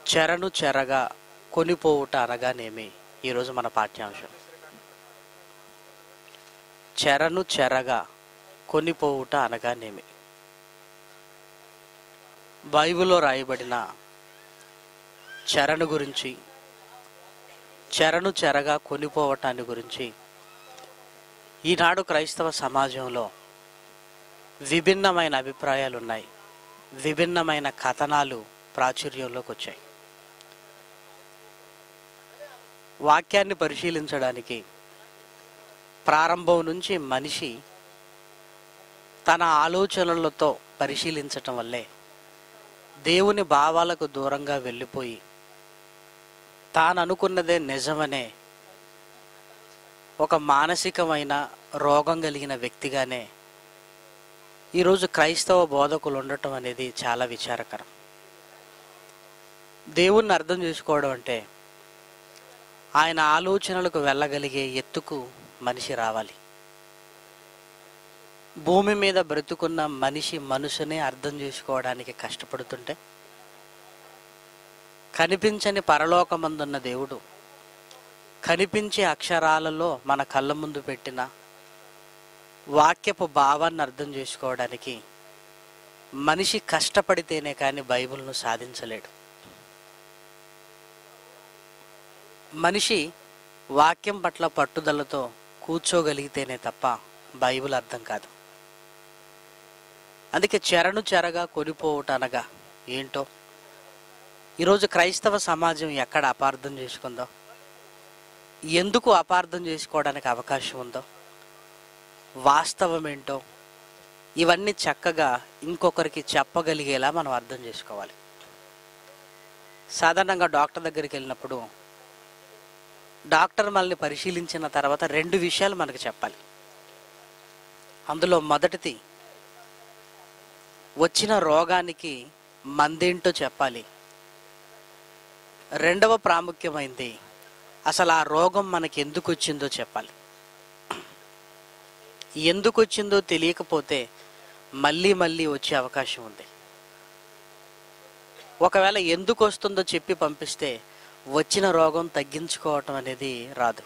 చెరను చెరగా కొనిపోవుట అనగానేమి ఈరోజు మన పాఠ్యాంశం చెరను చెరగా కొనిపోవుట అనగానేమి బైబిల్లో రాయబడిన చెరను గురించి చెరను చెరగా కొనిపోవటాన్ని గురించి ఈనాడు క్రైస్తవ సమాజంలో విభిన్నమైన అభిప్రాయాలు ఉన్నాయి విభిన్నమైన కథనాలు ప్రాచుర్యంలోకి వచ్చాయి వాక్యాన్ని పరిశీలించడానికి ప్రారంభం నుంచి మనిషి తన ఆలోచనలతో పరిశీలించటం వల్లే దేవుని భావాలకు దూరంగా వెళ్ళిపోయి తాను అనుకున్నదే నిజమనే ఒక మానసికమైన రోగం కలిగిన వ్యక్తిగానే ఈరోజు క్రైస్తవ బోధకులు ఉండటం అనేది చాలా విచారకరం దేవుణ్ణి అర్థం చేసుకోవడం అంటే ఆయన ఆలోచనలకు వెళ్ళగలిగే ఎత్తుకు మనిషి రావాలి భూమి మీద బ్రతుకున్న మనిషి మనసునే అర్థం చేసుకోవడానికి కష్టపడుతుంటే కనిపించని పరలోకమందున్న దేవుడు కనిపించే అక్షరాలలో మన కళ్ళ ముందు పెట్టిన వాక్యపు భావాన్ని అర్థం చేసుకోవడానికి మనిషి కష్టపడితేనే కానీ బైబిల్ను సాధించలేడు మనిషి వాక్యం పట్ల పట్టుదలతో కూర్చోగలిగితేనే తప్ప బైబిల్ అర్థం కాదు అందుకే చెరను చెరగా కొనిపోవుట అనగా ఏంటో ఈరోజు క్రైస్తవ సమాజం ఎక్కడ అపార్థం చేసుకుందో ఎందుకు అపార్థం చేసుకోవడానికి అవకాశం ఉందో వాస్తవం ఏంటో ఇవన్నీ చక్కగా ఇంకొకరికి చెప్పగలిగేలా మనం అర్థం చేసుకోవాలి సాధారణంగా డాక్టర్ దగ్గరికి వెళ్ళినప్పుడు డాక్టర్ మనల్ని పరిశీలించిన తర్వాత రెండు విషయాలు మనకు చెప్పాలి అందులో మొదటిది వచ్చిన రోగానికి మందేంటో చెప్పాలి రెండవ ప్రాముఖ్యమైంది అసలు ఆ రోగం మనకి ఎందుకు వచ్చిందో చెప్పాలి ఎందుకు వచ్చిందో తెలియకపోతే మళ్ళీ మళ్ళీ వచ్చే అవకాశం ఉంది ఒకవేళ ఎందుకు వస్తుందో చెప్పి పంపిస్తే వచ్చిన రోగం తగ్గించుకోవటం అనేది రాదు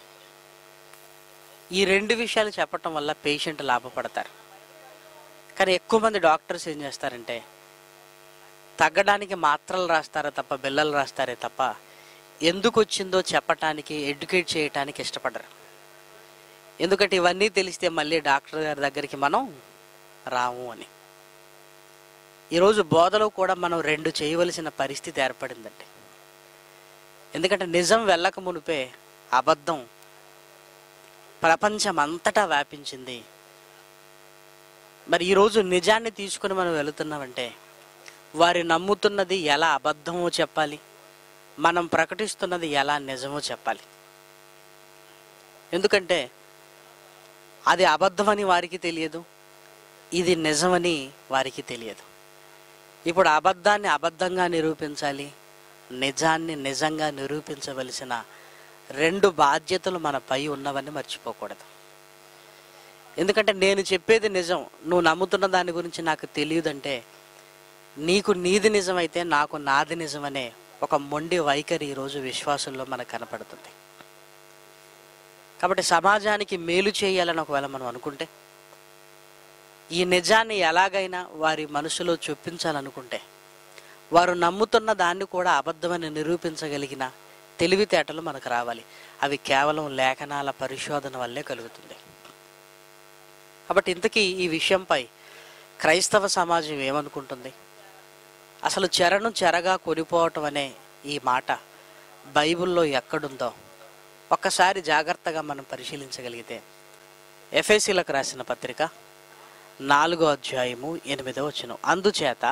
ఈ రెండు విషయాలు చెప్పటం వల్ల పేషెంట్ లాభపడతారు కానీ ఎక్కువ మంది డాక్టర్స్ ఏం చేస్తారంటే తగ్గడానికి మాత్రలు రాస్తారా తప్ప బిల్లలు రాస్తారే తప్ప ఎందుకు వచ్చిందో చెప్పటానికి ఎడ్యుకేట్ చేయటానికి ఇష్టపడరు ఎందుకంటే ఇవన్నీ తెలిస్తే మళ్ళీ డాక్టర్ గారి దగ్గరికి మనం రాము అని ఈరోజు బోధలో కూడా మనం రెండు చేయవలసిన పరిస్థితి ఏర్పడిందండి ఎందుకంటే నిజం వెళ్ళక మునిపే అబద్ధం ప్రపంచం అంతటా వ్యాపించింది మరి ఈరోజు నిజాన్ని తీసుకుని మనం వెళుతున్నామంటే వారి నమ్ముతున్నది ఎలా అబద్ధమో చెప్పాలి మనం ప్రకటిస్తున్నది ఎలా నిజమో చెప్పాలి ఎందుకంటే అది అబద్ధమని వారికి తెలియదు ఇది నిజమని వారికి తెలియదు ఇప్పుడు అబద్ధాన్ని అబద్ధంగా నిరూపించాలి నిజాన్ని నిజంగా నిరూపించవలసిన రెండు బాధ్యతలు మన పై ఉన్నవని మర్చిపోకూడదు ఎందుకంటే నేను చెప్పేది నిజం నువ్వు నమ్ముతున్న దాని గురించి నాకు తెలియదంటే నీకు నీది నిజమైతే నాకు నాది నిజమనే ఒక మొండి వైఖరి ఈరోజు విశ్వాసంలో మనకు కనపడుతుంది కాబట్టి సమాజానికి మేలు చేయాలని ఒకవేళ మనం అనుకుంటే ఈ నిజాన్ని ఎలాగైనా వారి మనసులో చొప్పించాలనుకుంటే వారు నమ్ముతున్న దాన్ని కూడా అబద్ధమని నిరూపించగలిగిన తెలివితేటలు మనకు రావాలి అవి కేవలం లేఖనాల పరిశోధన వల్లే కలుగుతుంది కాబట్టి ఇంతకీ ఈ విషయంపై క్రైస్తవ సమాజం ఏమనుకుంటుంది అసలు చెరను చెరగా కొనిపోవటం అనే ఈ మాట బైబిల్లో ఎక్కడుందో ఒక్కసారి జాగ్రత్తగా మనం పరిశీలించగలిగితే ఎఫ్ఎసీలకు రాసిన పత్రిక నాలుగో అధ్యాయము ఎనిమిదో వచనం అందుచేత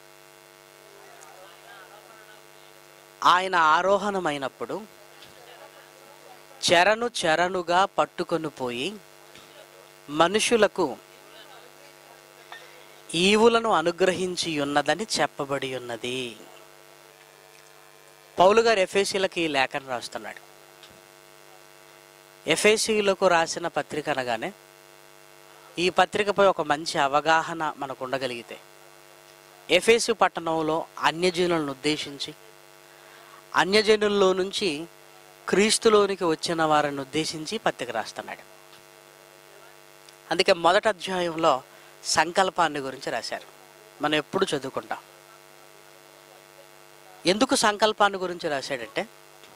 ఆయన ఆరోహణమైనప్పుడు చెరను చెరనుగా పట్టుకొని పోయి మనుషులకు ఈవులను అనుగ్రహించి ఉన్నదని చెప్పబడి ఉన్నది పౌలు గారు ఎఫ్ఎసీలకి ఈ లేఖను రాస్తున్నాడు ఎఫ్ఎసీలకు రాసిన పత్రిక అనగానే ఈ పత్రికపై ఒక మంచి అవగాహన మనకు ఉండగలిగితే ఎఫేసు పట్టణంలో అన్యజనులను ఉద్దేశించి అన్యజనుల్లో నుంచి క్రీస్తులోనికి వచ్చిన వారిని ఉద్దేశించి పత్రిక రాస్తున్నాడు అందుకే మొదటి అధ్యాయంలో సంకల్పాన్ని గురించి రాశారు మనం ఎప్పుడు చదువుకుంటాం ఎందుకు సంకల్పాన్ని గురించి రాశాడంటే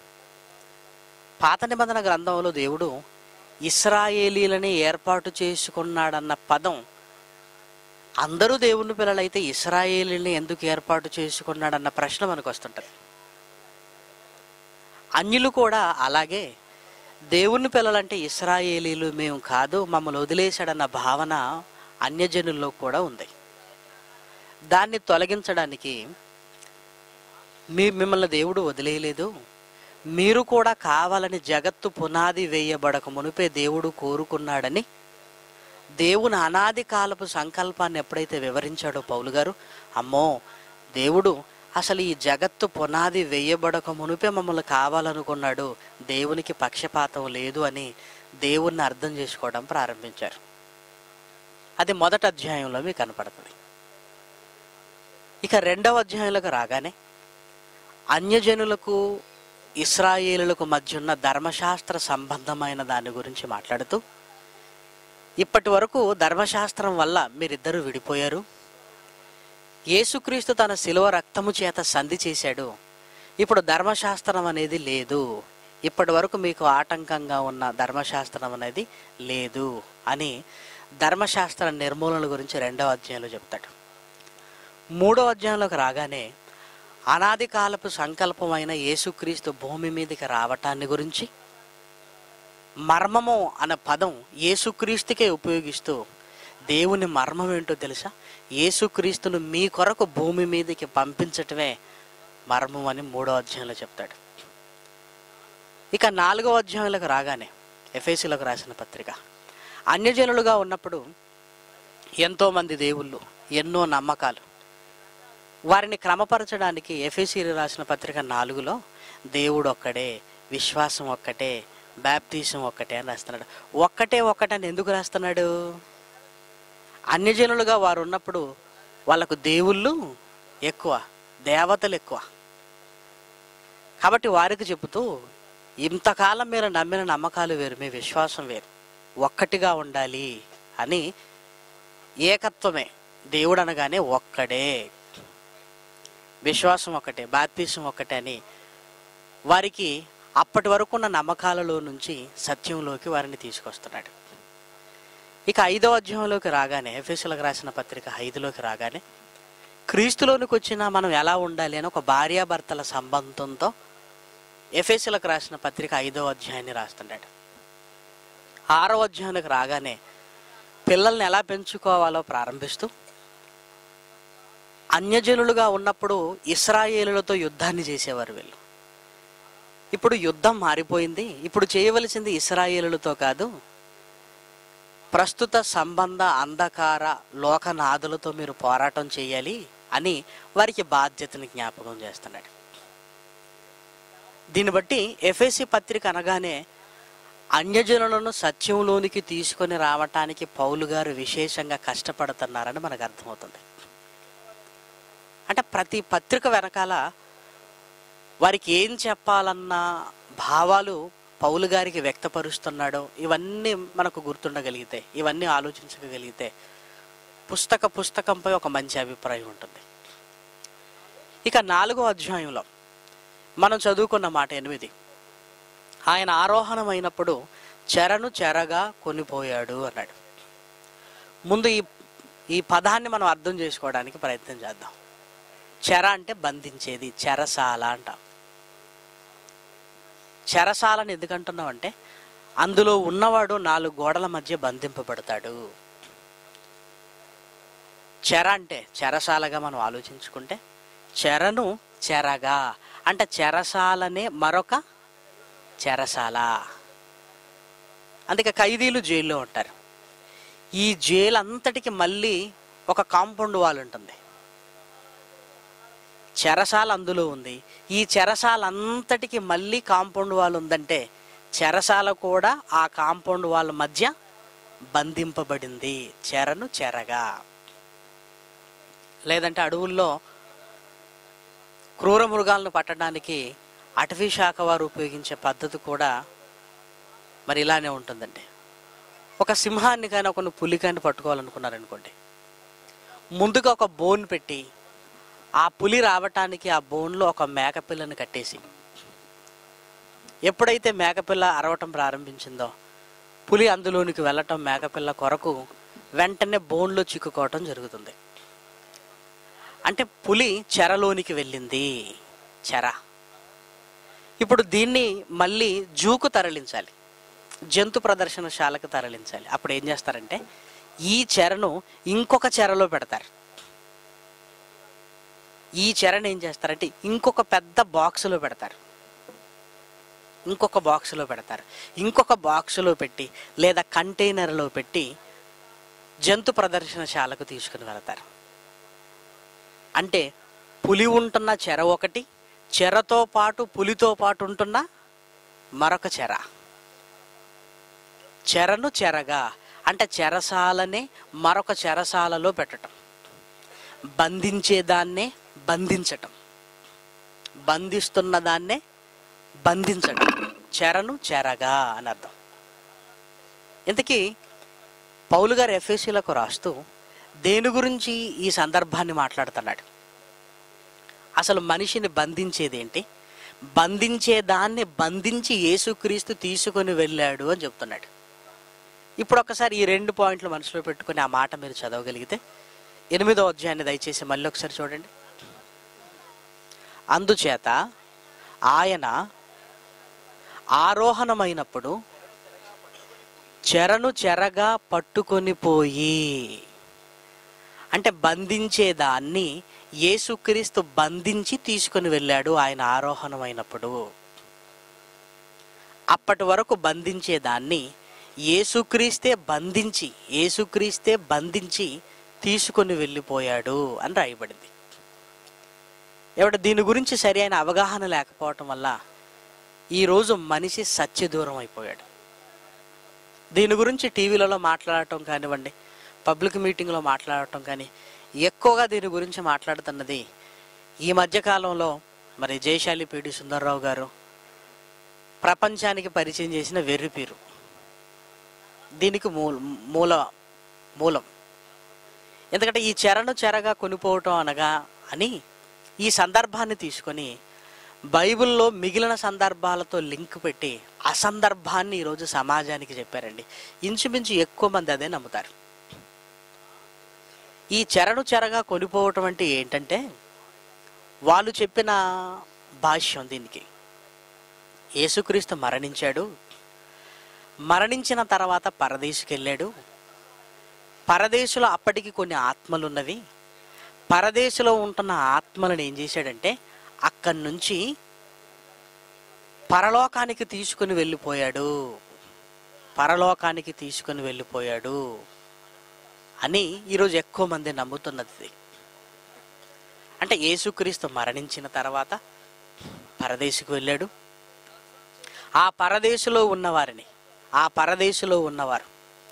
పాత నిబంధన గ్రంథంలో దేవుడు ఇస్రాయేలీలని ఏర్పాటు చేసుకున్నాడన్న పదం అందరూ దేవుని పిల్లలైతే ఇస్రాయేలీని ఎందుకు ఏర్పాటు చేసుకున్నాడన్న ప్రశ్న మనకు వస్తుంటుంది అన్యులు కూడా అలాగే దేవుని పిల్లలంటే ఇస్రాయేలీలు మేము కాదు మమ్మల్ని వదిలేశాడన్న భావన అన్యజనుల్లో కూడా ఉంది దాన్ని తొలగించడానికి మీ మిమ్మల్ని దేవుడు వదిలేయలేదు మీరు కూడా కావాలని జగత్తు పునాది వేయబడక మునిపే దేవుడు కోరుకున్నాడని దేవుని అనాది కాలపు సంకల్పాన్ని ఎప్పుడైతే వివరించాడో పౌలు గారు అమ్మో దేవుడు అసలు ఈ జగత్తు పునాది వేయబడక మునిపే మమ్మల్ని కావాలనుకున్నాడు దేవునికి పక్షపాతం లేదు అని దేవుణ్ణి అర్థం చేసుకోవడం ప్రారంభించారు అది మొదటి అధ్యాయంలో మీకు కనపడుతుంది ఇక రెండవ అధ్యాయంలోకి రాగానే అన్యజనులకు ఇస్రాయేలులకు మధ్య ఉన్న ధర్మశాస్త్ర సంబంధమైన దాని గురించి మాట్లాడుతూ ఇప్పటి వరకు ధర్మశాస్త్రం వల్ల మీరిద్దరూ విడిపోయారు యేసుక్రీస్తు తన శిలువ రక్తము చేత సంధి చేశాడు ఇప్పుడు ధర్మశాస్త్రం అనేది లేదు ఇప్పటి వరకు మీకు ఆటంకంగా ఉన్న ధర్మశాస్త్రం అనేది లేదు అని ధర్మశాస్త్ర నిర్మూలన గురించి రెండవ అధ్యాయంలో చెప్తాడు మూడవ అధ్యాయంలోకి రాగానే అనాది కాలపు సంకల్పమైన యేసుక్రీస్తు భూమి మీదకి రావటాన్ని గురించి మర్మము అన్న పదం యేసుక్రీస్తుకే ఉపయోగిస్తూ దేవుని మర్మం ఏంటో తెలుసా యేసుక్రీస్తును మీ కొరకు భూమి మీదకి పంపించటమే మర్మం అని మూడో అధ్యాయంలో చెప్తాడు ఇక నాలుగో అధ్యాయంలోకి రాగానే ఎఫ్ఎస్సీలకు రాసిన పత్రిక అన్యజనులుగా ఉన్నప్పుడు ఎంతోమంది దేవుళ్ళు ఎన్నో నమ్మకాలు వారిని క్రమపరచడానికి ఎఫ్ఎస్సీలు రాసిన పత్రిక నాలుగులో దేవుడు ఒక్కడే విశ్వాసం ఒక్కటే బ్యాప్తీసం ఒక్కటే అని రాస్తున్నాడు ఒక్కటే ఒక్కటని ఎందుకు రాస్తున్నాడు అన్యజనులుగా వారు ఉన్నప్పుడు వాళ్ళకు దేవుళ్ళు ఎక్కువ దేవతలు ఎక్కువ కాబట్టి వారికి చెబుతూ ఇంతకాలం మీరు నమ్మిన నమ్మకాలు వేరు మీ విశ్వాసం వేరు ఒక్కటిగా ఉండాలి అని ఏకత్వమే దేవుడు అనగానే ఒక్కడే విశ్వాసం ఒకటే బాప్తీసం ఒకటే అని వారికి అప్పటి వరకు ఉన్న నమ్మకాలలో నుంచి సత్యంలోకి వారిని తీసుకొస్తున్నాడు ఇక ఐదో అధ్యాయంలోకి రాగానే ఎఫ్ఎస్లకు రాసిన పత్రిక ఐదులోకి రాగానే క్రీస్తులోనికి వచ్చిన మనం ఎలా ఉండాలి అని ఒక భార్యాభర్తల సంబంధంతో ఎఫ్ఎస్లకు రాసిన పత్రిక ఐదో అధ్యాయాన్ని రాస్తున్నాడు ఆరో అధ్యాయానికి రాగానే పిల్లల్ని ఎలా పెంచుకోవాలో ప్రారంభిస్తూ అన్యజనులుగా ఉన్నప్పుడు ఇస్రాయేలులతో యుద్ధాన్ని చేసేవారు వీళ్ళు ఇప్పుడు యుద్ధం మారిపోయింది ఇప్పుడు చేయవలసింది ఇస్రాయేలులతో కాదు ప్రస్తుత సంబంధ అంధకార లోకనాథులతో మీరు పోరాటం చేయాలి అని వారికి బాధ్యతని జ్ఞాపకం చేస్తున్నాడు దీన్ని బట్టి ఎఫ్ఎసి పత్రిక అనగానే అన్యజనులను సత్యంలోనికి తీసుకొని రావటానికి పౌలు గారు విశేషంగా కష్టపడుతున్నారని మనకు అర్థమవుతుంది అంటే ప్రతి పత్రిక వెనకాల వారికి ఏం చెప్పాలన్న భావాలు పౌలు గారికి వ్యక్తపరుస్తున్నాడో ఇవన్నీ మనకు గుర్తుండగలిగితే ఇవన్నీ ఆలోచించగలిగితే పుస్తక పుస్తకంపై ఒక మంచి అభిప్రాయం ఉంటుంది ఇక నాలుగో అధ్యాయంలో మనం చదువుకున్న మాట ఎనిమిది ఆయన ఆరోహణమైనప్పుడు చెరను చెరగా కొనిపోయాడు అన్నాడు ముందు ఈ ఈ పదాన్ని మనం అర్థం చేసుకోవడానికి ప్రయత్నం చేద్దాం చెర అంటే బంధించేది చెరసాల అంటాం చెరసాలని ఎందుకంటున్నాం అంటే అందులో ఉన్నవాడు నాలుగు గోడల మధ్య బంధింపబడతాడు చెర అంటే చెరసాలగా మనం ఆలోచించుకుంటే చెరను చెరగా అంటే చెరసాలనే మరొక చెరసాల అందుకే ఖైదీలు జైల్లో ఉంటారు ఈ జైలు అంతటికి మళ్ళీ ఒక కాంపౌండ్ వాల్ ఉంటుంది చెరసాల అందులో ఉంది ఈ చెరసాల అంతటికి మళ్ళీ కాంపౌండ్ వాల్ ఉందంటే చెరసాల కూడా ఆ కాంపౌండ్ వాళ్ళ మధ్య బంధింపబడింది చెరను చెరగా లేదంటే అడవుల్లో క్రూర మృగాలను పట్టడానికి అటవీ శాఖ వారు ఉపయోగించే పద్ధతి కూడా మరి ఇలానే ఉంటుందండి ఒక సింహాన్ని కానీ ఒక పులి కానీ పట్టుకోవాలనుకున్నారనుకోండి ముందుగా ఒక బోన్ పెట్టి ఆ పులి రావటానికి ఆ బోన్లో ఒక మేకపిల్లని కట్టేసి ఎప్పుడైతే మేకపిల్ల అరవటం ప్రారంభించిందో పులి అందులోనికి వెళ్ళటం మేకపిల్ల కొరకు వెంటనే బోన్లో చిక్కుకోవటం జరుగుతుంది అంటే పులి చెరలోనికి వెళ్ళింది చెర ఇప్పుడు దీన్ని మళ్ళీ జూకు తరలించాలి జంతు ప్రదర్శనశాలకు తరలించాలి అప్పుడు ఏం చేస్తారంటే ఈ చెరను ఇంకొక చెరలో పెడతారు ఈ చెరను ఏం చేస్తారంటే ఇంకొక పెద్ద బాక్సులో పెడతారు ఇంకొక బాక్సులో పెడతారు ఇంకొక బాక్సులో పెట్టి లేదా కంటైనర్లో పెట్టి జంతు ప్రదర్శనశాలకు తీసుకుని వెళతారు అంటే పులి ఉంటున్న చెర ఒకటి చెరతో పాటు పులితో పాటు ఉంటున్న మరొక చెర చెరను చెరగా అంటే చెరసాలనే మరొక చెరసాలలో పెట్టటం బంధించేదాన్నే బంధించటం బంధిస్తున్న దాన్నే బంధించటం చెరను చెరగా అని అర్థం ఇంతకీ పౌలు గారు ఎఫ్ఎస్సీలకు రాస్తూ దేని గురించి ఈ సందర్భాన్ని మాట్లాడుతున్నాడు అసలు మనిషిని బంధించేది ఏంటి బంధించే దాన్ని బంధించి యేసుక్రీస్తు తీసుకొని వెళ్ళాడు అని చెప్తున్నాడు ఇప్పుడు ఒకసారి ఈ రెండు పాయింట్లు మనసులో పెట్టుకుని ఆ మాట మీరు చదవగలిగితే ఎనిమిదో అధ్యాయాన్ని దయచేసి మళ్ళీ ఒకసారి చూడండి అందుచేత ఆయన ఆరోహణమైనప్పుడు చెరను చెరగా పట్టుకొని పోయి అంటే బంధించేదాన్ని యేసుక్రీస్తు బంధించి తీసుకొని వెళ్ళాడు ఆయన ఆరోహణమైనప్పుడు అప్పటి వరకు బంధించేదాన్ని యేసుక్రీస్తే బంధించి యేసుక్రీస్తే బంధించి తీసుకొని వెళ్ళిపోయాడు అని రాయబడింది ఎవడ దీని గురించి సరి అయిన అవగాహన లేకపోవటం వల్ల ఈరోజు మనిషి సత్య దూరం అయిపోయాడు దీని గురించి టీవీలలో మాట్లాడటం కానివ్వండి పబ్లిక్ మీటింగ్లో మాట్లాడటం కానీ ఎక్కువగా దీని గురించి మాట్లాడుతున్నది ఈ మధ్యకాలంలో మరి జయశాలి పిడి సుందర్రావు గారు ప్రపంచానికి పరిచయం చేసిన వెర్రిపీరు దీనికి మూల మూల మూలం ఎందుకంటే ఈ చెరను చెరగా కొనిపోవటం అనగా అని ఈ సందర్భాన్ని తీసుకొని బైబిల్లో మిగిలిన సందర్భాలతో లింక్ పెట్టి ఆ సందర్భాన్ని ఈరోజు సమాజానికి చెప్పారండి ఇంచుమించు ఎక్కువ మంది అదే నమ్ముతారు ఈ చెరను చెరగా కొనిపోవటం అంటే ఏంటంటే వాళ్ళు చెప్పిన భాష్యం దీనికి యేసుక్రీస్తు మరణించాడు మరణించిన తర్వాత పరదేశుకి వెళ్ళాడు పరదేశులో అప్పటికి కొన్ని ఆత్మలు ఉన్నవి పరదేశంలో ఉంటున్న ఆత్మలను ఏం చేశాడంటే అక్కడి నుంచి పరలోకానికి తీసుకుని వెళ్ళిపోయాడు పరలోకానికి తీసుకుని వెళ్ళిపోయాడు అని ఈరోజు ఎక్కువ మంది నమ్ముతున్నది ఇది. అంటే యేసుక్రీస్తు మరణించిన తర్వాత పరదేశకు వెళ్ళాడు ఆ పరదేశంలో ఉన్నవారిని ఆ పరదేశంలో ఉన్నవారు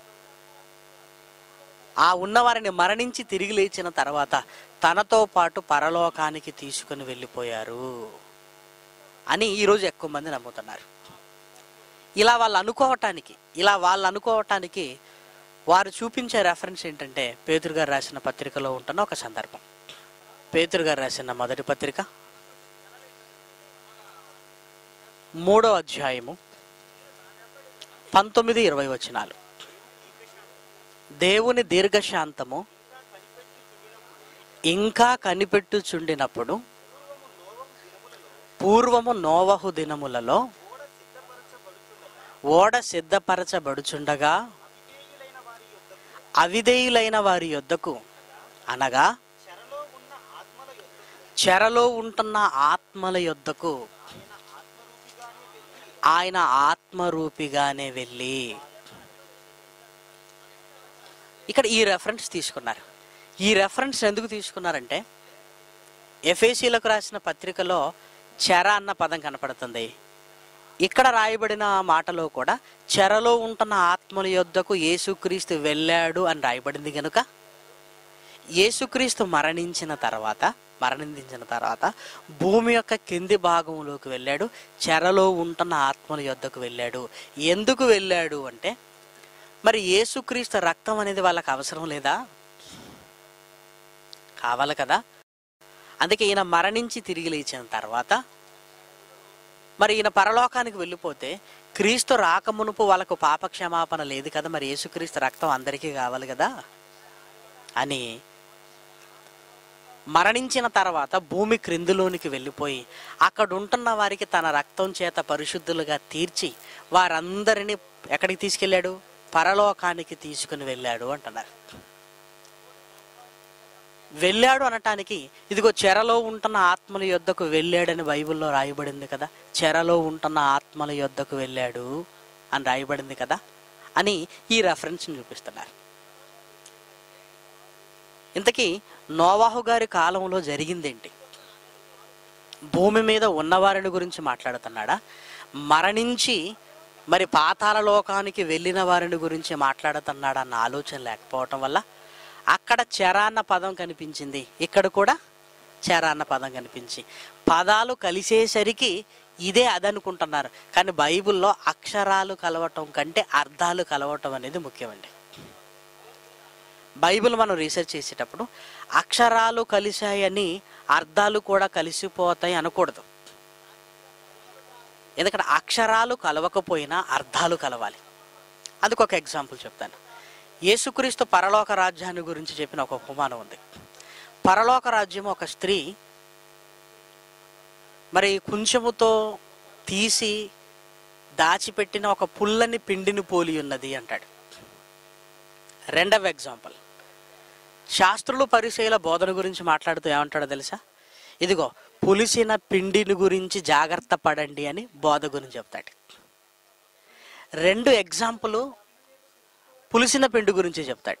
ఆ ఉన్నవారిని మరణించి తిరిగి లేచిన తర్వాత తనతో పాటు పరలోకానికి తీసుకుని వెళ్ళిపోయారు అని ఈరోజు ఎక్కువ మంది నమ్ముతున్నారు ఇలా వాళ్ళు అనుకోవటానికి ఇలా వాళ్ళు అనుకోవటానికి వారు చూపించే రెఫరెన్స్ ఏంటంటే పేతురు గారు రాసిన పత్రికలో ఉంటున్న ఒక సందర్భం పేతురు గారు రాసిన మొదటి పత్రిక మూడో అధ్యాయము పంతొమ్మిది ఇరవై వచనాలు దేవుని దీర్ఘశాంతము ఇంకా కనిపెట్టుచుండినప్పుడు పూర్వము నోవహు దినములలో ఓడ సిద్ధపరచబడుచుండగా అవిధేయులైన వారి యొద్దకు అనగా చెరలో ఉంటున్న ఆత్మల యొద్దకు ఆయన ఆత్మరూపిగానే వెళ్ళి ఇక్కడ ఈ రెఫరెన్స్ తీసుకున్నారు ఈ రెఫరెన్స్ ఎందుకు తీసుకున్నారంటే ఎఫ్ఏసీలకు రాసిన పత్రికలో చెర అన్న పదం కనపడుతుంది ఇక్కడ రాయబడిన మాటలో కూడా చెరలో ఉంటున్న ఆత్మల యొద్దకు యేసుక్రీస్తు వెళ్ళాడు అని రాయబడింది కనుక యేసుక్రీస్తు మరణించిన తర్వాత మరణించిన తర్వాత భూమి యొక్క కింది భాగంలోకి వెళ్ళాడు చెరలో ఉంటున్న ఆత్మల యొద్దకు వెళ్ళాడు ఎందుకు వెళ్ళాడు అంటే మరి యేసుక్రీస్తు రక్తం అనేది వాళ్ళకి అవసరం లేదా కావాలి కదా అందుకే ఈయన మరణించి తిరిగి లేచిన తర్వాత మరి ఈయన పరలోకానికి వెళ్ళిపోతే క్రీస్తు రాకమునుపు వాళ్ళకు పాపక్షమాపణ లేదు కదా మరి యేసుక్రీస్తు రక్తం అందరికీ కావాలి కదా అని మరణించిన తర్వాత భూమి క్రిందిలోనికి వెళ్ళిపోయి అక్కడ ఉంటున్న వారికి తన రక్తం చేత పరిశుద్ధులుగా తీర్చి వారందరినీ ఎక్కడికి తీసుకెళ్ళాడు పరలోకానికి తీసుకుని వెళ్ళాడు అంటున్నారు వెళ్ళాడు అనటానికి ఇదిగో చెరలో ఉంటున్న ఆత్మల యొద్దకు వెళ్ళాడని బైబిల్లో రాయబడింది కదా చెరలో ఉంటున్న ఆత్మల యొద్దకు వెళ్ళాడు అని రాయబడింది కదా అని ఈ రెఫరెన్స్ని చూపిస్తున్నారు ఇంతకీ నోవాహు గారి కాలంలో జరిగిందేంటి భూమి మీద ఉన్నవారిని గురించి మాట్లాడుతున్నాడా మరణించి మరి పాతాల లోకానికి వెళ్ళిన వారిని గురించి మాట్లాడుతున్నాడా అన్న ఆలోచన లేకపోవటం వల్ల అక్కడ చెర అన్న పదం కనిపించింది ఇక్కడ కూడా చెర అన్న పదం కనిపించి పదాలు కలిసేసరికి ఇదే అదనుకుంటున్నారు కానీ బైబిల్లో అక్షరాలు కలవటం కంటే అర్థాలు కలవటం అనేది ముఖ్యమండి బైబిల్ మనం రీసెర్చ్ చేసేటప్పుడు అక్షరాలు కలిశాయని అర్థాలు కూడా కలిసిపోతాయి అనకూడదు ఎందుకంటే అక్షరాలు కలవకపోయినా అర్థాలు కలవాలి అందుకు ఒక ఎగ్జాంపుల్ చెప్తాను యేసుక్రీస్తు పరలోక రాజ్యాన్ని గురించి చెప్పిన ఒక ఉపమానం ఉంది పరలోక రాజ్యం ఒక స్త్రీ మరి కుంచెముతో తీసి దాచిపెట్టిన ఒక పుల్లని పిండిని పోలి ఉన్నది అంటాడు రెండవ ఎగ్జాంపుల్ శాస్త్రులు పరిచయల బోధన గురించి మాట్లాడుతూ ఏమంటాడో తెలుసా ఇదిగో పులిసిన పిండిని గురించి జాగ్రత్త పడండి అని బోధ గురించి చెప్తాడు రెండు ఎగ్జాంపుల్ పులిసిన పిండి గురించి చెప్తాడు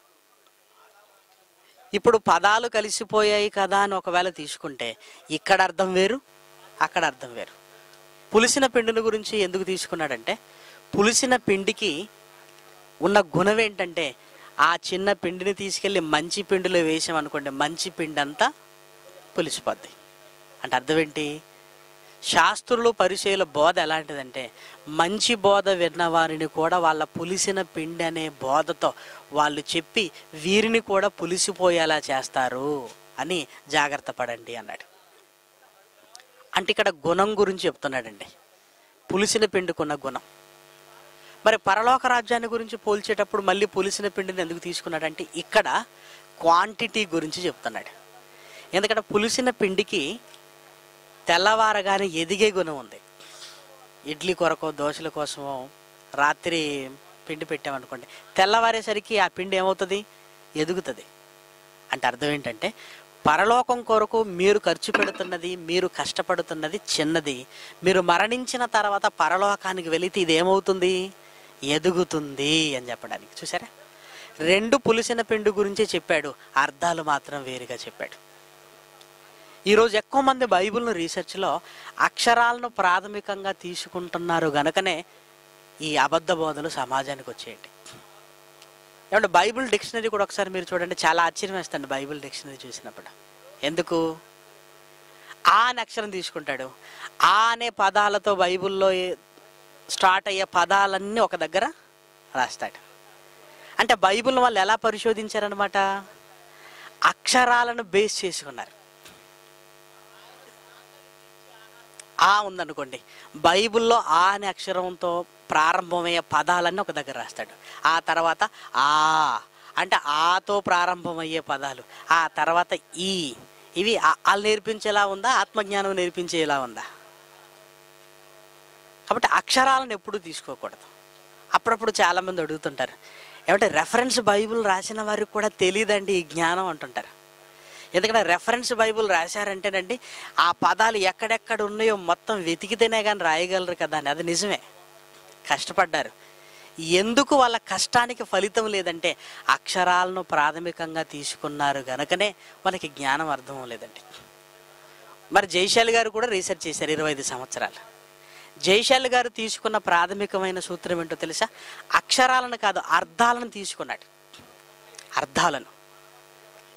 ఇప్పుడు పదాలు కలిసిపోయాయి కదా అని ఒకవేళ తీసుకుంటే ఇక్కడ అర్థం వేరు అక్కడ అర్థం వేరు పులిసిన పిండిని గురించి ఎందుకు తీసుకున్నాడంటే పులిసిన పిండికి ఉన్న గుణం ఏంటంటే ఆ చిన్న పిండిని తీసుకెళ్ళి మంచి పిండిలో వేసామనుకోండి మంచి పిండి అంతా పులిసిపోద్ది అంటే అర్థం ఏంటి శాస్త్రులు పరిచయల బోధ ఎలాంటిదంటే మంచి బోధ విన్న వారిని కూడా వాళ్ళ పులిసిన పిండి అనే బోధతో వాళ్ళు చెప్పి వీరిని కూడా పులిసిపోయేలా చేస్తారు అని జాగ్రత్త పడండి అన్నాడు అంటే ఇక్కడ గుణం గురించి చెప్తున్నాడండి పులిసిన పిండికున్న గుణం మరి పరలోక రాజ్యాన్ని గురించి పోల్చేటప్పుడు మళ్ళీ పులిసిన పిండిని ఎందుకు తీసుకున్నాడంటే ఇక్కడ క్వాంటిటీ గురించి చెప్తున్నాడు ఎందుకంటే పులిసిన పిండికి తెల్లవారగానే ఎదిగే గుణం ఉంది ఇడ్లీ కొరకో దోశల కోసమో రాత్రి పిండి పెట్టామనుకోండి తెల్లవారేసరికి ఆ పిండి ఏమవుతుంది ఎదుగుతుంది అంటే అర్థం ఏంటంటే పరలోకం కొరకు మీరు ఖర్చు పెడుతున్నది మీరు కష్టపడుతున్నది చిన్నది మీరు మరణించిన తర్వాత పరలోకానికి వెళితే ఇది ఏమవుతుంది ఎదుగుతుంది అని చెప్పడానికి చూసారా రెండు పులిసిన పిండి గురించి చెప్పాడు అర్థాలు మాత్రం వేరుగా చెప్పాడు ఈరోజు ఎక్కువ మంది బైబిల్ను రీసెర్చ్లో అక్షరాలను ప్రాథమికంగా తీసుకుంటున్నారు గనుకనే ఈ అబద్ధ బోధలు సమాజానికి వచ్చేయండి ఏమంటే బైబిల్ డిక్షనరీ కూడా ఒకసారి మీరు చూడండి చాలా ఆశ్చర్యం వేస్తుంది బైబిల్ డిక్షనరీ చూసినప్పుడు ఎందుకు ఆ అనే అక్షరం తీసుకుంటాడు ఆ అనే పదాలతో బైబిల్లో ఏ- స్టార్ట్ అయ్యే పదాలన్నీ ఒక దగ్గర రాస్తాడు అంటే బైబిల్ వాళ్ళు ఎలా పరిశోధించారనమాట అక్షరాలను బేస్ చేసుకున్నారు ఆ ఉందనుకోండి బైబిల్లో ఆ అనే అక్షరంతో ప్రారంభమయ్యే పదాలన్నీ ఒక దగ్గర రాస్తాడు ఆ తర్వాత ఆ అంటే ఆతో ప్రారంభమయ్యే పదాలు ఆ తర్వాత ఈ ఇవి వాళ్ళు నేర్పించేలా ఉందా ఆత్మజ్ఞానం నేర్పించేలా ఉందా కాబట్టి అక్షరాలను ఎప్పుడూ తీసుకోకూడదు అప్పుడప్పుడు చాలామంది అడుగుతుంటారు ఏమంటే రెఫరెన్స్ బైబిల్ రాసిన వారికి కూడా తెలియదండి ఈ జ్ఞానం అంటుంటారు ఎందుకంటే రెఫరెన్స్ బైబిల్ రాశారంటేనండి ఆ పదాలు ఎక్కడెక్కడ ఉన్నాయో మొత్తం వెతికితేనే కానీ రాయగలరు కదా అని అది నిజమే కష్టపడ్డారు ఎందుకు వాళ్ళ కష్టానికి ఫలితం లేదంటే అక్షరాలను ప్రాథమికంగా తీసుకున్నారు గనుకనే మనకి జ్ఞానం అర్థం లేదండి మరి జైశాలి గారు కూడా రీసెర్చ్ చేశారు ఇరవై ఐదు సంవత్సరాలు జైశాలి గారు తీసుకున్న ప్రాథమికమైన సూత్రం ఏంటో తెలుసా అక్షరాలను కాదు అర్థాలను తీసుకున్నాడు అర్థాలను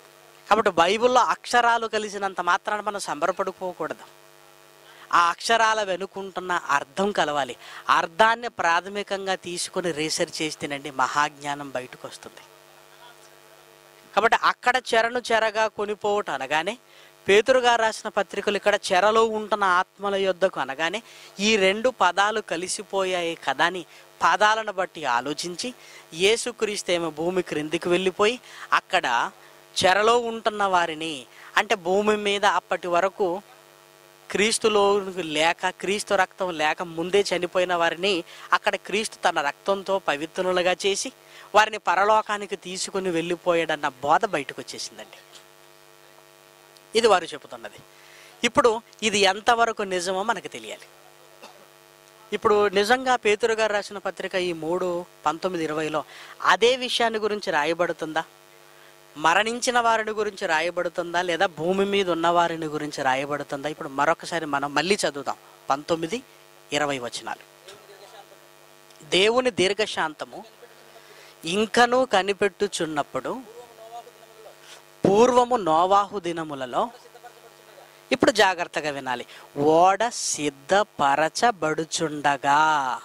కాబట్టి బైబిల్లో అక్షరాలు కలిసినంత మాత్రాన మనం సంబరపడుకోకూడదు ఆ అక్షరాల వెనుకుంటున్న అర్థం కలవాలి అర్థాన్ని ప్రాథమికంగా తీసుకొని రీసెర్చ్ చేస్తేనండి మహాజ్ఞానం బయటకు వస్తుంది కాబట్టి అక్కడ చెరను చెరగా కొనిపోవటం అనగానే పేతురుగా రాసిన పత్రికలు ఇక్కడ చెరలో ఉంటున్న ఆత్మల యొద్దకు అనగానే ఈ రెండు పదాలు కలిసిపోయాయి కదా అని పదాలను బట్టి ఆలోచించి యేసుక్రీస్తేమో భూమి క్రిందికి వెళ్ళిపోయి అక్కడ చెరలో ఉంటున్న వారిని అంటే భూమి మీద అప్పటి వరకు క్రీస్తులో లేక క్రీస్తు రక్తం లేక ముందే చనిపోయిన వారిని అక్కడ క్రీస్తు తన రక్తంతో పవిత్రులుగా చేసి వారిని పరలోకానికి తీసుకుని వెళ్ళిపోయాడన్న బోధ బయటకు వచ్చేసిందండి ఇది వారు చెబుతున్నది ఇప్పుడు ఇది ఎంతవరకు నిజమో మనకు తెలియాలి ఇప్పుడు నిజంగా పేతురు గారు రాసిన పత్రిక ఈ మూడు పంతొమ్మిది ఇరవైలో అదే విషయాన్ని గురించి రాయబడుతుందా మరణించిన వారిని గురించి రాయబడుతుందా లేదా భూమి మీద ఉన్న వారిని గురించి రాయబడుతుందా ఇప్పుడు మరొకసారి మనం మళ్ళీ చదువుదాం పంతొమ్మిది ఇరవై వచనాలు దేవుని దీర్ఘశాంతము ఇంకనూ కనిపెట్టుచున్నప్పుడు పూర్వము నోవాహు దినములలో ఇప్పుడు జాగ్రత్తగా వినాలి ఓడ సిద్ధపరచబడుచుండగా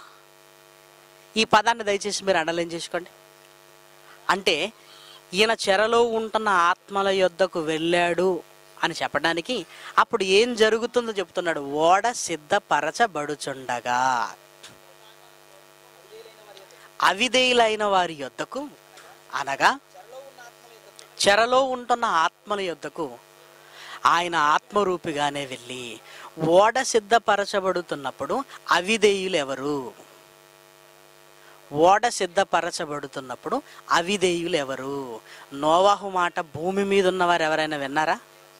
ఈ పదాన్ని దయచేసి మీరు అండర్లైన్ చేసుకోండి అంటే ఈయన చెరలో ఉంటున్న ఆత్మల యొద్దకు వెళ్ళాడు అని చెప్పడానికి అప్పుడు ఏం జరుగుతుందో చెప్తున్నాడు ఓడ సిద్ధపరచబడుచుండగా అవిధేయులైన వారి యొద్దకు అనగా చెరలో ఉంటున్న ఆత్మల యొద్దకు ఆయన ఆత్మరూపిగానే వెళ్ళి ఓడ సిద్ధపరచబడుతున్నప్పుడు అవిధేయులు ఎవరు ఓడ సిద్ధపరచబడుతున్నప్పుడు అవిధేయులు ఎవరు నోవాహు మాట భూమి మీద ఉన్నవారు ఎవరైనా విన్నారా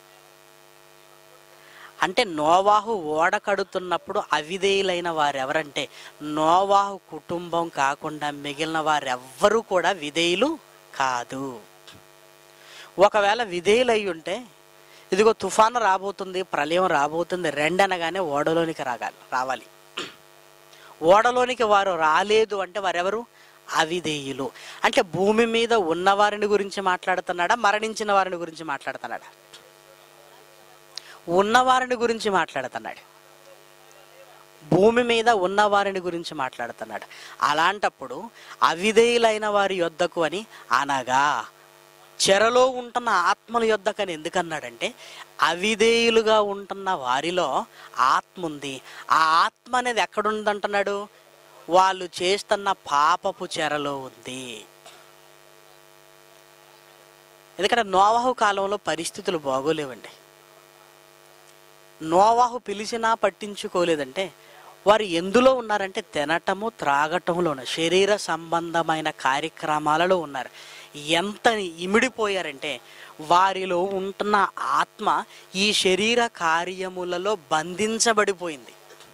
అంటే నోవాహు ఓడ కడుతున్నప్పుడు అవిధేయులైన వారు ఎవరంటే నోవాహు కుటుంబం కాకుండా మిగిలిన వారెవ్వరూ కూడా విధేయులు కాదు ఒకవేళ విధేయులై ఉంటే ఇదిగో తుఫాను రాబోతుంది ప్రళయం రాబోతుంది రెండనగానే ఓడలోనికి రాగాలి రావాలి ఓడలోనికి వారు రాలేదు అంటే వారెవరు అవిధేయులు అంటే భూమి మీద ఉన్నవారిని గురించి మాట్లాడుతున్నాడా మరణించిన వారిని గురించి మాట్లాడుతున్నాడా ఉన్నవారిని గురించి మాట్లాడుతున్నాడు భూమి మీద ఉన్నవారిని గురించి మాట్లాడుతున్నాడు అలాంటప్పుడు అవిధేయులైన వారి యొద్దకు అని అనగా చెరలో ఉంటున్న ఆత్మల యొద్దకని ఎందుకన్నాడంటే అవిధేయులుగా ఉంటున్న వారిలో ఆత్మ ఉంది ఆ ఆత్మ అనేది ఎక్కడుందంటున్నాడు వాళ్ళు చేస్తున్న పాపపు చెరలో ఉంది ఎందుకంటే నోవాహు కాలంలో పరిస్థితులు బాగోలేవండి నోవాహు పిలిచినా పట్టించుకోలేదంటే వారు ఎందులో ఉన్నారంటే తినటము త్రాగటంలో శరీర సంబంధమైన కార్యక్రమాలలో ఉన్నారు ఎంత ఇమిడిపోయారంటే వారిలో ఉంటున్న ఆత్మ ఈ శరీర కార్యములలో బంధించబడిపోయింది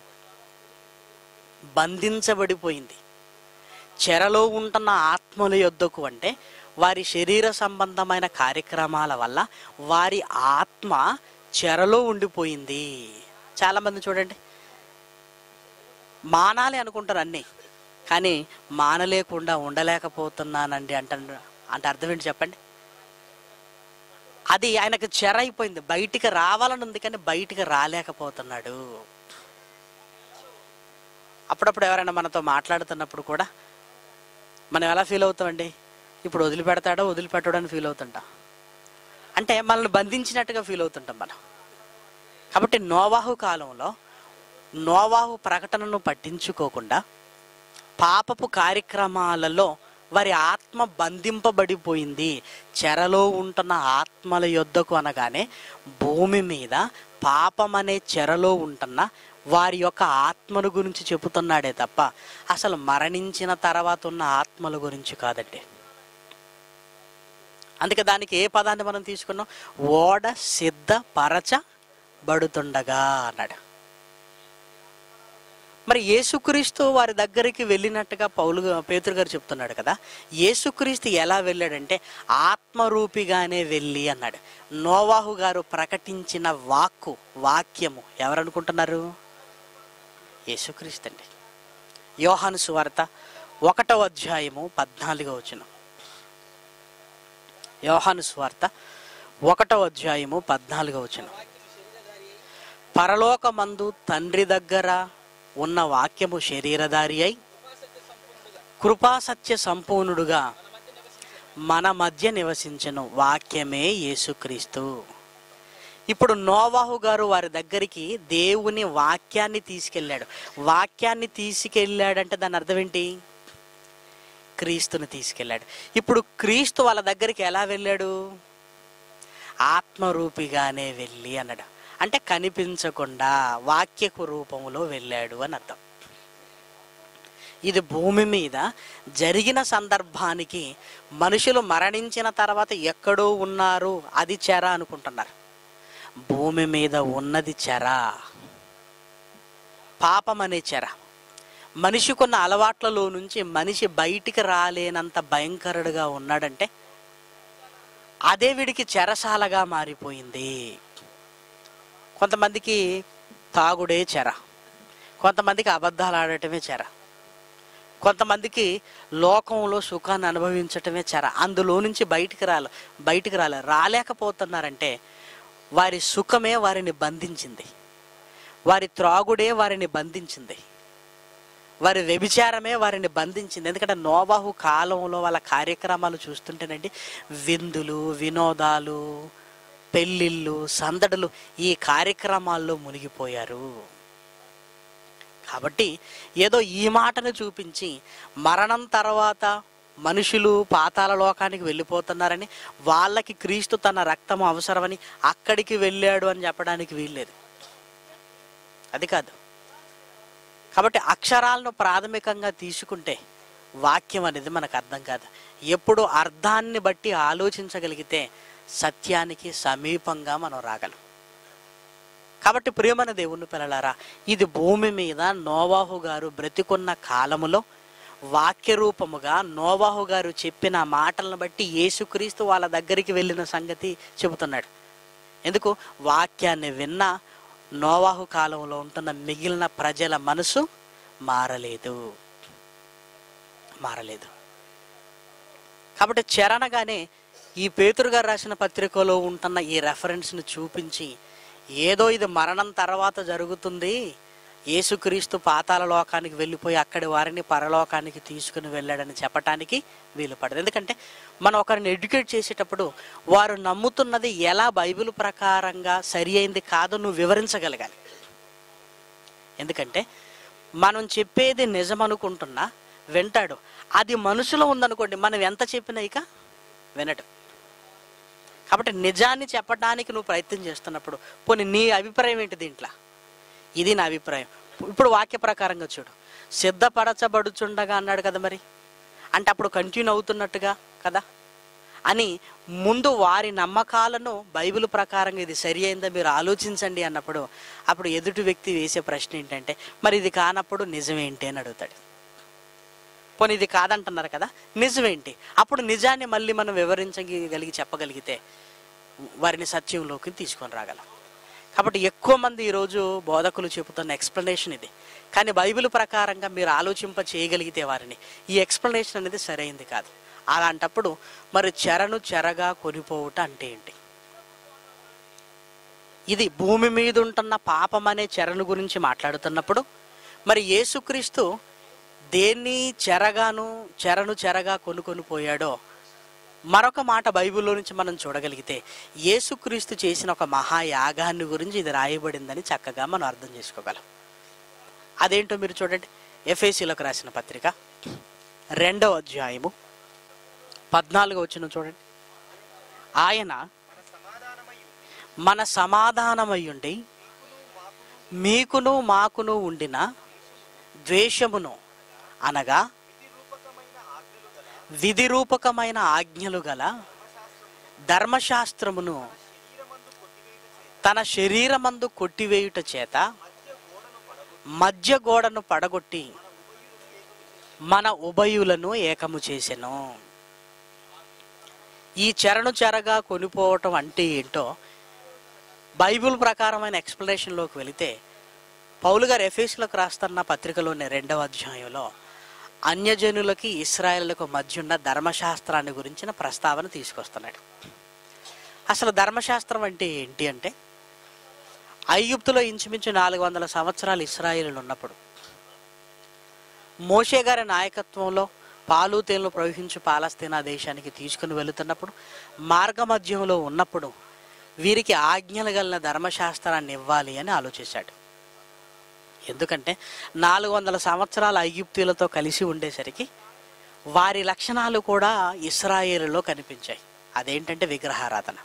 బంధించబడిపోయింది చెరలో ఉంటున్న ఆత్మల యొద్దకు అంటే వారి శరీర సంబంధమైన కార్యక్రమాల వల్ల వారి ఆత్మ చెరలో ఉండిపోయింది చాలామంది చూడండి మానాలి అనుకుంటారు అన్నీ కానీ మానలేకుండా ఉండలేకపోతున్నానండి అంటారు అంటే అర్థం ఏంటి చెప్పండి అది ఆయనకు చెర అయిపోయింది బయటికి రావాలని ఉంది కానీ బయటికి రాలేకపోతున్నాడు అప్పుడప్పుడు ఎవరైనా మనతో మాట్లాడుతున్నప్పుడు కూడా మనం ఎలా ఫీల్ అవుతామండి ఇప్పుడు వదిలిపెడతాడో వదిలిపెట్టాడో అని ఫీల్ అవుతుంటాం అంటే మనల్ని బంధించినట్టుగా ఫీల్ అవుతుంటాం మనం కాబట్టి నోవాహు కాలంలో నోవాహు ప్రకటనను పట్టించుకోకుండా పాపపు కార్యక్రమాలలో వారి ఆత్మ బంధింపబడిపోయింది చెరలో ఉంటున్న ఆత్మల యొద్దకు అనగానే భూమి మీద పాపం అనే చెరలో ఉంటున్న వారి యొక్క ఆత్మల గురించి చెబుతున్నాడే తప్ప అసలు మరణించిన తర్వాత ఉన్న ఆత్మల గురించి కాదండి అందుకే దానికి ఏ పదాన్ని మనం తీసుకున్నాం ఓడ సిద్ధపరచబడుతుండగా అన్నాడు మరి యేసుక్రీస్తు వారి దగ్గరికి వెళ్ళినట్టుగా పౌలు పేతురు గారు చెప్తున్నాడు కదా యేసుక్రీస్తు ఎలా వెళ్ళాడంటే ఆత్మరూపిగానే వెళ్ళి అన్నాడు నోవాహు గారు ప్రకటించిన వాక్కు వాక్యము ఎవరనుకుంటున్నారు యేసుక్రీస్తు అండి యోహాను సువార్త ఒకటో అధ్యాయము పద్నాలుగో వచనం యోహాను సువార్త ఒకటో అధ్యాయము పద్నాలుగో వచనం పరలోకమందు తండ్రి దగ్గర ఉన్న వాక్యము శరీరధారి అయి కృపాసత్య సంపూర్ణుడుగా మన మధ్య నివసించను వాక్యమే యేసుక్రీస్తు ఇప్పుడు నోవాహు గారు వారి దగ్గరికి దేవుని వాక్యాన్ని తీసుకెళ్ళాడు వాక్యాన్ని తీసుకెళ్ళాడంటే దాని అర్థం ఏంటి క్రీస్తుని తీసుకెళ్ళాడు ఇప్పుడు క్రీస్తు వాళ్ళ దగ్గరికి ఎలా వెళ్ళాడు ఆత్మరూపిగానే వెళ్ళి అన్నాడు అంటే కనిపించకుండా వాక్యకు రూపంలో వెళ్ళాడు అని అర్థం ఇది భూమి మీద జరిగిన సందర్భానికి మనుషులు మరణించిన తర్వాత ఎక్కడో ఉన్నారు అది చెర అనుకుంటున్నారు భూమి మీద ఉన్నది చెర పాపం అనే చెర మనిషికున్న అలవాట్లలో నుంచి మనిషి బయటికి రాలేనంత భయంకరుడుగా ఉన్నాడంటే అదే వీడికి చెరసాలగా మారిపోయింది కొంతమందికి తాగుడే చెర కొంతమందికి అబద్ధాలు ఆడటమే చెర కొంతమందికి లోకంలో సుఖాన్ని అనుభవించటమే చెర అందులో నుంచి బయటికి రాలే బయటికి రాలే రాలేకపోతున్నారంటే వారి సుఖమే వారిని బంధించింది వారి త్రాగుడే వారిని బంధించింది వారి వ్యభిచారమే వారిని బంధించింది ఎందుకంటే నోబాహు కాలంలో వాళ్ళ కార్యక్రమాలు చూస్తుంటేనండి విందులు వినోదాలు పెళ్ళిళ్ళు సందడులు ఈ కార్యక్రమాల్లో మునిగిపోయారు కాబట్టి ఏదో ఈ మాటను చూపించి మరణం తర్వాత మనుషులు పాతాల లోకానికి వెళ్ళిపోతున్నారని వాళ్ళకి క్రీస్తు తన రక్తం అవసరమని అక్కడికి వెళ్ళాడు అని చెప్పడానికి వీల్లేదు అది కాదు కాబట్టి అక్షరాలను ప్రాథమికంగా తీసుకుంటే వాక్యం అనేది మనకు అర్థం కాదు ఎప్పుడు అర్థాన్ని బట్టి ఆలోచించగలిగితే సత్యానికి సమీపంగా మనం రాగలం కాబట్టి ప్రియమైన దేవుని పిల్లలారా ఇది భూమి మీద నోవాహు గారు బ్రతికున్న కాలములో వాక్య రూపముగా నోవాహు గారు చెప్పిన మాటలను బట్టి యేసుక్రీస్తు వాళ్ళ దగ్గరికి వెళ్ళిన సంగతి చెబుతున్నాడు ఎందుకు వాక్యాన్ని విన్న నోవాహు కాలంలో ఉంటున్న మిగిలిన ప్రజల మనసు మారలేదు మారలేదు కాబట్టి చరణగానే ఈ పేతురు గారు రాసిన పత్రికలో ఉంటున్న ఈ రెఫరెన్స్ను చూపించి ఏదో ఇది మరణం తర్వాత జరుగుతుంది యేసుక్రీస్తు పాతాల లోకానికి వెళ్ళిపోయి అక్కడి వారిని పరలోకానికి తీసుకుని వెళ్ళాడని చెప్పటానికి వీలు పడదు ఎందుకంటే మనం ఒకరిని ఎడ్యుకేట్ చేసేటప్పుడు వారు నమ్ముతున్నది ఎలా బైబిల్ ప్రకారంగా సరి అయింది కాదో నువ్వు వివరించగలగాలి ఎందుకంటే మనం చెప్పేది నిజం అనుకుంటున్నా వింటాడు అది మనసులో ఉందనుకోండి మనం ఎంత చెప్పినా ఇక వినడు కాబట్టి నిజాన్ని చెప్పడానికి నువ్వు ప్రయత్నం చేస్తున్నప్పుడు పోనీ నీ అభిప్రాయం ఏంటి దీంట్లో ఇది నా అభిప్రాయం ఇప్పుడు వాక్య ప్రకారంగా చూడు సిద్ధపరచబడుచుండగా అన్నాడు కదా మరి అంటే అప్పుడు కంటిన్యూ అవుతున్నట్టుగా కదా అని ముందు వారి నమ్మకాలను బైబిల్ ప్రకారంగా ఇది సరి అయిందా మీరు ఆలోచించండి అన్నప్పుడు అప్పుడు ఎదుటి వ్యక్తి వేసే ప్రశ్న ఏంటంటే మరి ఇది కానప్పుడు నిజమేంటి అని అడుగుతాడు పోనీ ఇది కాదంటున్నారు కదా నిజమేంటి అప్పుడు నిజాన్ని మళ్ళీ మనం వివరించగలిగి చెప్పగలిగితే వారిని సత్యంలోకి తీసుకొని రాగలం కాబట్టి ఎక్కువ మంది ఈరోజు బోధకులు చెబుతున్న ఎక్స్ప్లెనేషన్ ఇది కానీ బైబిల్ ప్రకారంగా మీరు ఆలోచింప చేయగలిగితే వారిని ఈ ఎక్స్ప్లెనేషన్ అనేది సరైంది కాదు అలాంటప్పుడు మరి చెరను చెరగా కొనిపోవుట అంటే ఏంటి ఇది భూమి మీద ఉంటున్న పాపం అనే చెరను గురించి మాట్లాడుతున్నప్పుడు మరి యేసుక్రీస్తు దేన్ని చెరగాను చెరను చెరగా కొనుకొని పోయాడో మరొక మాట బైబిల్లో నుంచి మనం చూడగలిగితే యేసుక్రీస్తు చేసిన ఒక మహాయాగాన్ని గురించి ఇది రాయబడిందని చక్కగా మనం అర్థం చేసుకోగలం అదేంటో మీరు చూడండి ఎఫ్ఏసీలకు రాసిన పత్రిక రెండవ అధ్యాయము పద్నాలుగు వచ్చిన చూడండి ఆయన మన సమాధానమయ్యుండి మీకును మాకును ఉండిన ద్వేషమును అనగా విధి రూపకమైన ఆజ్ఞలు గల ధర్మశాస్త్రమును తన శరీరమందు కొట్టివేయుట చేత మధ్య గోడను పడగొట్టి మన ఉభయులను ఏకము చేసెను ఈ చెరను చెరగా కొనిపోవటం అంటే ఏంటో బైబిల్ ప్రకారమైన ఎక్స్ప్లెనేషన్లోకి వెళితే పౌలు గారు ఎఫేసులకు రాస్తున్న పత్రికలోని రెండవ అధ్యాయంలో అన్యజనులకి ఇస్రాయేళ్లకు మధ్య ఉన్న ధర్మశాస్త్రాన్ని గురించిన ప్రస్తావన తీసుకొస్తున్నాడు అసలు ధర్మశాస్త్రం అంటే ఏంటి అంటే ఐగుప్తులో ఇంచుమించు నాలుగు వందల సంవత్సరాలు ఇస్రాయేలు ఉన్నప్పుడు మోషే గారి నాయకత్వంలో పాలు తేనెలు ప్రవహించు పాలస్తీనా దేశానికి తీసుకుని వెళుతున్నప్పుడు మార్గమధ్యంలో ఉన్నప్పుడు వీరికి ఆజ్ఞలు గల ధర్మశాస్త్రాన్ని ఇవ్వాలి అని ఆలోచించాడు ఎందుకంటే నాలుగు వందల సంవత్సరాల ఐగుప్తులతో కలిసి ఉండేసరికి వారి లక్షణాలు కూడా ఇస్రాయేలులో కనిపించాయి అదేంటంటే విగ్రహారాధన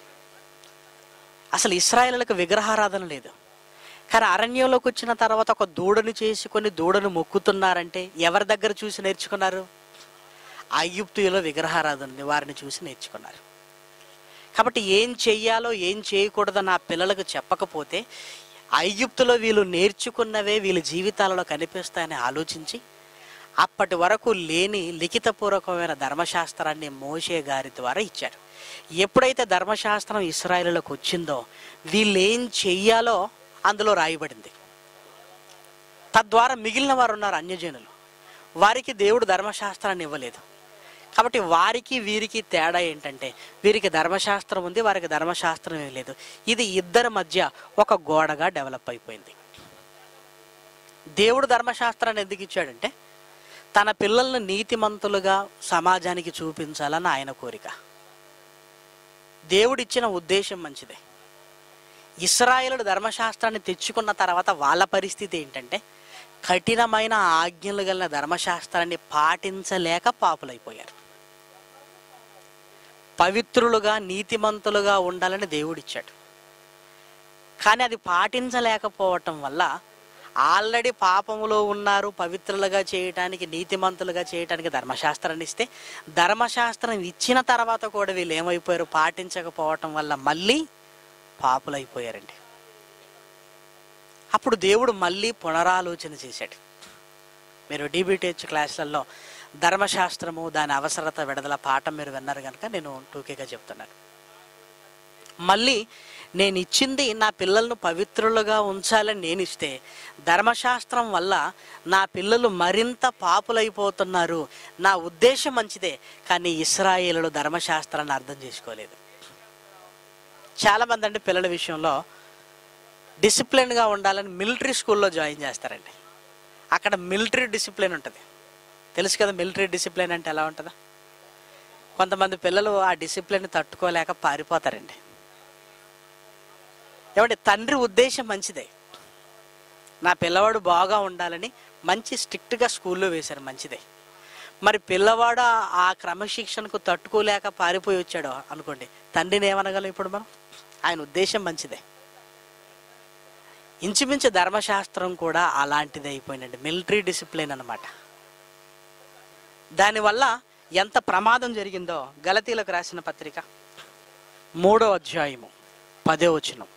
అసలు ఇస్రాయేలులకు విగ్రహారాధన లేదు కానీ అరణ్యంలోకి వచ్చిన తర్వాత ఒక దూడను చేసుకొని దూడను మొక్కుతున్నారంటే ఎవరి దగ్గర చూసి నేర్చుకున్నారు ఐగుప్తులో విగ్రహారాధనని వారిని చూసి నేర్చుకున్నారు కాబట్టి ఏం చెయ్యాలో ఏం చేయకూడదో నా పిల్లలకు చెప్పకపోతే ఐగుప్తులో వీళ్ళు నేర్చుకున్నవే వీళ్ళ జీవితాలలో కనిపిస్తాయని ఆలోచించి అప్పటి వరకు లేని లిఖితపూర్వకమైన ధర్మశాస్త్రాన్ని మోషే గారి ద్వారా ఇచ్చారు ఎప్పుడైతే ధర్మశాస్త్రం ఇస్రాయేలులకు వచ్చిందో వీళ్ళు ఏం చెయ్యాలో అందులో రాయబడింది తద్వారా మిగిలిన వారు ఉన్నారు అన్యజనులు వారికి దేవుడు ధర్మశాస్త్రాన్ని ఇవ్వలేదు కాబట్టి వారికి వీరికి తేడా ఏంటంటే వీరికి ధర్మశాస్త్రం ఉంది వారికి ధర్మశాస్త్రం ఏం లేదు ఇది ఇద్దరి మధ్య ఒక గోడగా డెవలప్ అయిపోయింది దేవుడు ధర్మశాస్త్రాన్ని ఎందుకు ఇచ్చాడంటే తన పిల్లల్ని నీతిమంతులుగా సమాజానికి చూపించాలని ఆయన కోరిక దేవుడిచ్చిన ఉద్దేశం మంచిదే ఇస్రాయేలుడు ధర్మశాస్త్రాన్ని తెచ్చుకున్న తర్వాత వాళ్ళ పరిస్థితి ఏంటంటే కఠినమైన ఆజ్ఞలు గల ధర్మశాస్త్రాన్ని పాటించలేక పాపులైపోయారు పవిత్రులుగా నీతిమంతులుగా ఉండాలని దేవుడిచ్చాడు కానీ అది పాటించలేకపోవటం వల్ల ఆల్రెడీ పాపములో ఉన్నారు పవిత్రులుగా చేయటానికి నీతిమంతులుగా చేయటానికి ధర్మశాస్త్రాన్ని ఇస్తే ధర్మశాస్త్రం ఇచ్చిన తర్వాత కూడా వీళ్ళు ఏమైపోయారు పాటించకపోవటం వల్ల మళ్ళీ పాపులైపోయారండి అప్పుడు దేవుడు మళ్ళీ పునరాలోచన చేశాడు మీరు డీబీటీహెచ్ క్లాసులలో ధర్మశాస్త్రము దాని అవసరత విడుదల పాఠం మీరు విన్నారు కనుక నేను టూకేగా చెప్తున్నాను మళ్ళీ నేను ఇచ్చింది నా పిల్లలను పవిత్రులుగా ఉంచాలని నేను ఇస్తే ధర్మశాస్త్రం వల్ల నా పిల్లలు మరింత పాపులైపోతున్నారు నా ఉద్దేశం మంచిదే కానీ ఇస్రాయేలులు ధర్మశాస్త్రాన్ని అర్థం చేసుకోలేదు చాలామంది అంటే పిల్లల విషయంలో డిసిప్లిన్గా ఉండాలని మిలిటరీ స్కూల్లో జాయిన్ చేస్తారండి అక్కడ మిలిటరీ డిసిప్లిన్ ఉంటుంది తెలుసు కదా మిలిటరీ డిసిప్లిన్ అంటే ఎలా ఉంటుందా కొంతమంది పిల్లలు ఆ డిసిప్లిన్ తట్టుకోలేక పారిపోతారండి ఏమంటే తండ్రి ఉద్దేశం మంచిదే నా పిల్లవాడు బాగా ఉండాలని మంచి స్ట్రిక్ట్గా స్కూల్లో వేశారు మంచిదే మరి పిల్లవాడు ఆ- ఆ క్రమశిక్షణకు తట్టుకోలేక పారిపోయి వచ్చాడు అనుకోండి తండ్రిని ఏమనగలం ఇప్పుడు మనం ఆయన ఉద్దేశం మంచిదే ఇంచుమించు ధర్మశాస్త్రం కూడా అలాంటిదే అయిపోయిందండి మిలిటరీ డిసిప్లిన్ అన్నమాట దానివల్ల ఎంత ప్రమాదం జరిగిందో గలతీలకు రాసిన పత్రిక మూడో అధ్యాయము పదో వచనం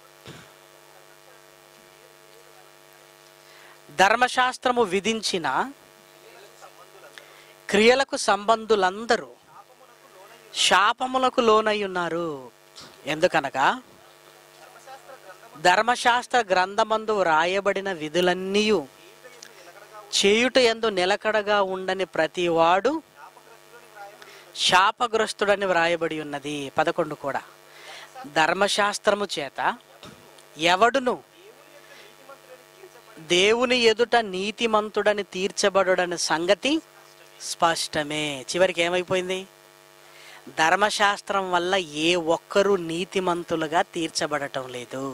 ధర్మశాస్త్రము విధించిన క్రియలకు సంబంధులందరూ శాపములకు లోనై ఉన్నారు ఎందుకనగా ధర్మశాస్త్ర గ్రంథమందు వ్రాయబడిన విధులన్నీ చేయుట ఎందు నిలకడగా ఉండని ప్రతివాడు శాపగ్రస్తుడని వ్రాయబడి ఉన్నది పదకొండు కూడా ధర్మశాస్త్రము చేత ఎవడును దేవుని ఎదుట నీతిమంతుడని తీర్చబడుడని సంగతి స్పష్టమే చివరికి ఏమైపోయింది ధర్మశాస్త్రం వల్ల ఏ ఒక్కరూ నీతిమంతులుగా తీర్చబడటం లేదు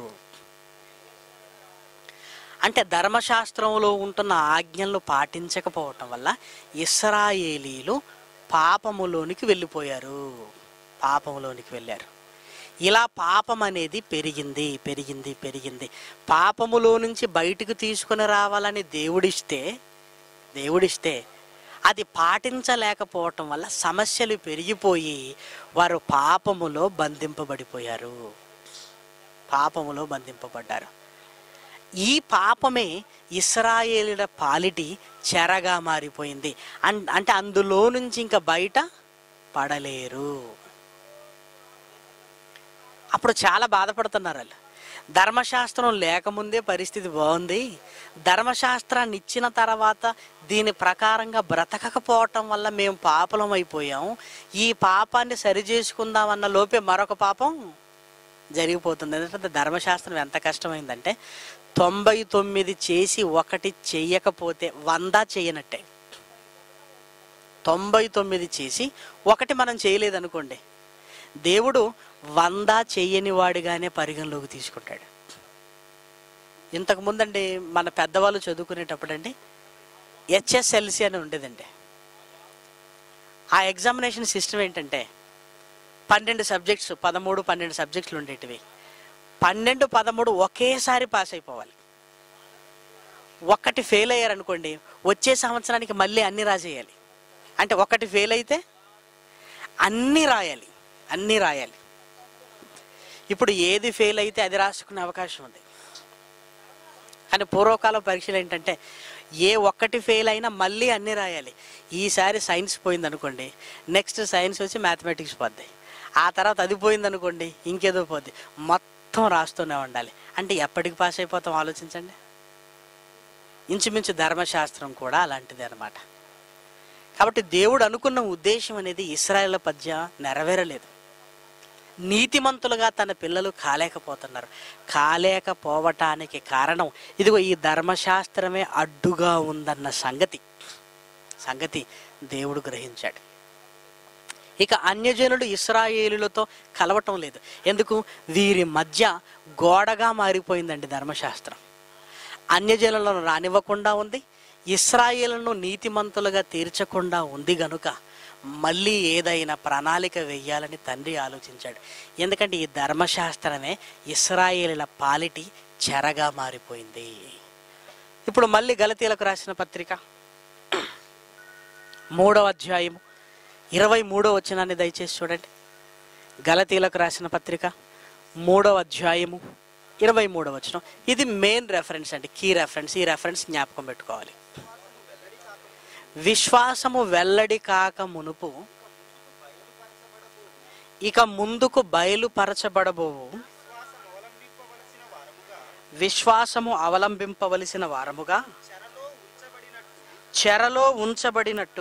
అంటే ధర్మశాస్త్రంలో ఉంటున్న ఆజ్ఞలను పాటించకపోవటం వల్ల ఇస్రాయేలీలు పాపములోనికి వెళ్ళిపోయారు పాపములోనికి వెళ్ళారు ఇలా పాపం అనేది పెరిగింది పెరిగింది పెరిగింది పాపములో నుంచి బయటకు తీసుకుని రావాలని దేవుడిస్తే దేవుడిస్తే అది పాటించలేకపోవటం వల్ల సమస్యలు పెరిగిపోయి వారు పాపములో బంధింపబడిపోయారు పాపములో బంధింపబడ్డారు ఈ పాపమే ఇస్రాయేలుల పాలిటి చెరగా మారిపోయింది అన్ అంటే అందులో నుంచి ఇంకా బయట పడలేరు అప్పుడు చాలా బాధపడుతున్నారు వాళ్ళు ధర్మశాస్త్రం లేకముందే పరిస్థితి బాగుంది ధర్మశాస్త్రాన్ని ఇచ్చిన తర్వాత దీని ప్రకారంగా బ్రతకకపోవటం వల్ల మేము పాపలం అయిపోయాం ఈ పాపాన్ని సరి చేసుకుందామన్న లోపే మరొక పాపం జరిగిపోతుంది ఎందుకంటే ధర్మశాస్త్రం ఎంత కష్టమైందంటే తొంభై తొమ్మిది చేసి ఒకటి చెయ్యకపోతే వంద చేయనట్టే తొంభై తొమ్మిది చేసి ఒకటి మనం చేయలేదనుకోండి దేవుడు వంద చెయ్యని వాడిగానే పరిగణలోకి తీసుకుంటాడు ఇంతకు ముందండి మన పెద్దవాళ్ళు చదువుకునేటప్పుడు అండి హెచ్ఎస్ఎల్సి అని ఉండేదండి ఆ ఎగ్జామినేషన్ సిస్టమ్ ఏంటంటే పన్నెండు సబ్జెక్ట్స్ పదమూడు పన్నెండు సబ్జెక్టులు ఉండేటివి పన్నెండు పదమూడు ఒకేసారి పాస్ అయిపోవాలి ఒక్కటి ఫెయిల్ అయ్యారనుకోండి వచ్చే సంవత్సరానికి మళ్ళీ అన్ని రాసేయాలి అంటే ఒకటి ఫెయిల్ అయితే అన్నీ రాయాలి అన్నీ రాయాలి ఇప్పుడు ఏది ఫెయిల్ అయితే అది రాసుకునే అవకాశం ఉంది కానీ పూర్వకాలం పరీక్షలు ఏంటంటే ఏ ఒక్కటి ఫెయిల్ అయినా మళ్ళీ అన్నీ రాయాలి ఈసారి సైన్స్ పోయింది అనుకోండి నెక్స్ట్ సైన్స్ వచ్చి మ్యాథమెటిక్స్ పోద్ది ఆ తర్వాత అది పోయింది అనుకోండి ఇంకేదో పోద్ది మొత్తం రాస్తూనే ఉండాలి అంటే ఎప్పటికి పాస్ అయిపోతాం ఆలోచించండి ఇంచుమించు ధర్మశాస్త్రం కూడా అలాంటిది అనమాట కాబట్టి దేవుడు అనుకున్న ఉద్దేశం అనేది ఇస్రాయేల్ పద్య నెరవేరలేదు నీతిమంతులుగా తన పిల్లలు కాలేకపోతున్నారు కాలేకపోవటానికి కారణం ఇదిగో ఈ ధర్మశాస్త్రమే అడ్డుగా ఉందన్న సంగతి సంగతి దేవుడు గ్రహించాడు ఇక అన్యజనులు ఇస్రాయేలులతో కలవటం లేదు ఎందుకు వీరి మధ్య గోడగా మారిపోయిందండి ధర్మశాస్త్రం అన్యజనులను రానివ్వకుండా ఉంది ఇస్రాయేలును నీతిమంతులుగా తీర్చకుండా ఉంది గనుక మళ్ళీ ఏదైనా ప్రణాళిక వెయ్యాలని తండ్రి ఆలోచించాడు ఎందుకంటే ఈ ధర్మశాస్త్రమే ఇస్రాయేలుల పాలిటి చెరగా మారిపోయింది ఇప్పుడు మళ్ళీ గలతీలకు రాసిన పత్రిక మూడవ అధ్యాయము ఇరవై మూడో వచనాన్ని దయచేసి చూడండి గలతీలకు రాసిన పత్రిక మూడవ అధ్యాయము ఇరవై మూడవ వచనం ఇది మెయిన్ రెఫరెన్స్ అండి కీ రెఫరెన్స్ ఈ రెఫరెన్స్ జ్ఞాపకం పెట్టుకోవాలి విశ్వాసము వెల్లడి కాక మునుపు ఇక ముందుకు బయలుపరచబడబోవు విశ్వాసము అవలంబింపవలసిన వారముగా చెరలో ఉంచబడినట్టు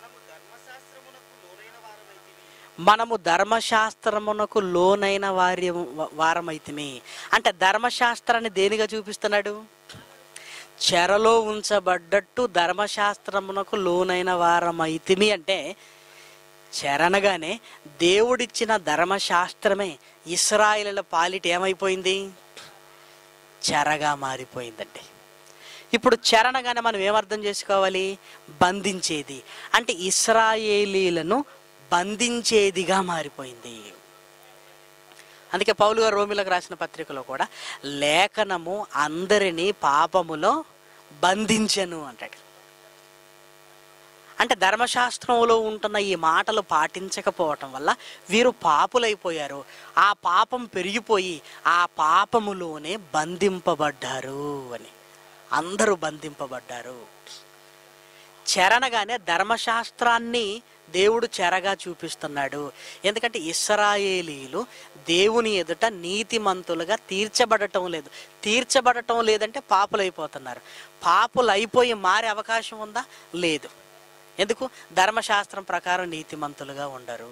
మనము ధర్మశాస్త్రమునకు లోనైన వారి వారమైతిమి అంటే ధర్మశాస్త్రాన్ని దేనిగా చూపిస్తున్నాడు చెరలో ఉంచబడ్డట్టు ధర్మశాస్త్రమునకు లోనైన వారమైతిమి అంటే చెరనగానే దేవుడిచ్చిన ధర్మశాస్త్రమే ఇస్రాయిల పాలిట ఏమైపోయింది చెరగా మారిపోయిందండి ఇప్పుడు చెరనగానే మనం ఏమర్థం చేసుకోవాలి బంధించేది అంటే ఇస్రాయేలీలను బంధించేదిగా మారిపోయింది అందుకే పౌలు గారు రోమిలకు రాసిన పత్రికలో కూడా లేఖనము అందరినీ పాపములో బంధించను అంటాడు అంటే ధర్మశాస్త్రంలో ఉంటున్న ఈ మాటలు పాటించకపోవటం వల్ల వీరు పాపులైపోయారు ఆ పాపం పెరిగిపోయి ఆ పాపములోనే బంధింపబడ్డారు అని అందరూ బంధింపబడ్డారు చెరనగానే ధర్మశాస్త్రాన్ని దేవుడు చెరగా చూపిస్తున్నాడు ఎందుకంటే ఇస్రాయేలీలు దేవుని ఎదుట నీతిమంతులుగా తీర్చబడటం లేదు తీర్చబడటం లేదంటే పాపులైపోతున్నారు పాపులు అయిపోయి మారే అవకాశం ఉందా లేదు ఎందుకు ధర్మశాస్త్రం ప్రకారం నీతిమంతులుగా ఉండరు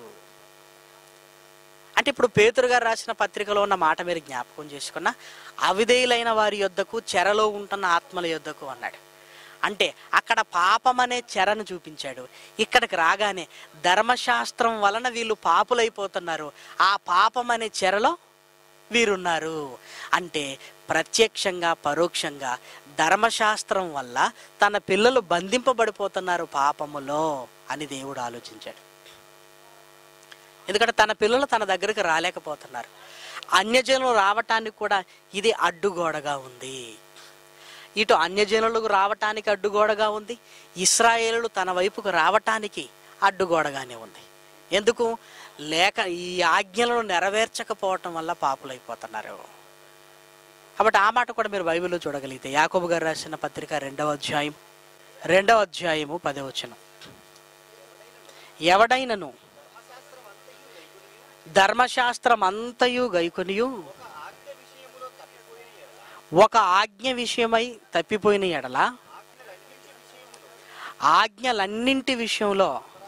అంటే ఇప్పుడు పేతురు గారు రాసిన పత్రికలో ఉన్న మాట మీరు జ్ఞాపకం చేసుకున్న అవిధేయులైన వారి యొద్దకు చెరలో ఉంటున్న ఆత్మల యొద్దకు అన్నాడు అంటే అక్కడ పాపం అనే చెరను చూపించాడు ఇక్కడికి రాగానే ధర్మశాస్త్రం వలన వీళ్ళు పాపులైపోతున్నారు ఆ పాపం అనే చెరలో వీరున్నారు అంటే ప్రత్యక్షంగా పరోక్షంగా ధర్మశాస్త్రం వల్ల తన పిల్లలు బంధింపబడిపోతున్నారు పాపములో అని దేవుడు ఆలోచించాడు ఎందుకంటే తన పిల్లలు తన దగ్గరికి రాలేకపోతున్నారు అన్యజనులు రావటానికి కూడా ఇది అడ్డుగోడగా ఉంది ఇటు అన్యజనులకు రావటానికి అడ్డుగోడగా ఉంది ఇస్రాయేలులు తన వైపుకు రావటానికి అడ్డుగోడగానే ఉంది ఎందుకు లేక ఈ ఆజ్ఞలను నెరవేర్చకపోవటం వల్ల పాపులైపోతున్నారు కాబట్టి ఆ మాట కూడా మీరు బైబిల్లో చూడగలిగితే యాకోబు గారు రాసిన పత్రిక రెండవ అధ్యాయం రెండవ అధ్యాయము పదవచనం ఎవడైనను ధర్మశాస్త్రం అంతయు గైకొనియు ఒక ఆజ్ఞ విషయమై తప్పిపోయిన ఎడల ఆజ్ఞలన్నింటి విషయంలో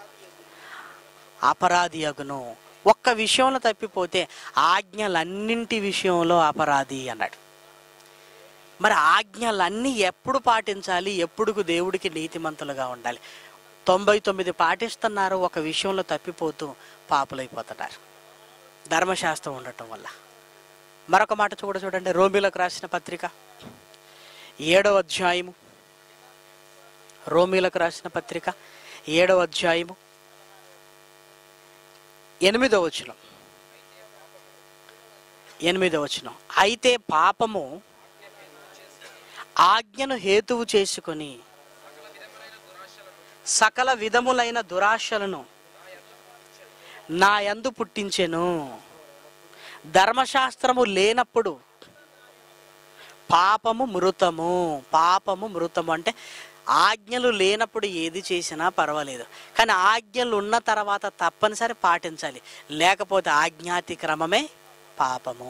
అపరాధి అగును ఒక్క విషయంలో తప్పిపోతే ఆజ్ఞలన్నింటి విషయంలో అపరాధి అన్నాడు మరి ఆజ్ఞలన్నీ ఎప్పుడు పాటించాలి ఎప్పుడుకు దేవుడికి నీతిమంతులుగా ఉండాలి తొంభై తొమ్మిది పాటిస్తున్నారు ఒక విషయంలో తప్పిపోతూ పాపులైపోతున్నారు ధర్మశాస్త్రం ఉండటం వల్ల మరొక మాట చూడ చూడండి రోమిలకు రాసిన పత్రిక ఏడవ అధ్యాయము రోమిలకు రాసిన పత్రిక ఏడవ అధ్యాయము ఎనిమిదవ వచనం ఎనిమిదవ వచనం అయితే పాపము ఆజ్ఞను హేతువు చేసుకొని సకల విధములైన దురాశలను నా యందు పుట్టించెను ధర్మశాస్త్రము లేనప్పుడు పాపము మృతము పాపము మృతము అంటే ఆజ్ఞలు లేనప్పుడు ఏది చేసినా పర్వాలేదు కానీ ఆజ్ఞలు ఉన్న తర్వాత తప్పనిసరి పాటించాలి లేకపోతే ఆజ్ఞాతిక్రమమే పాపము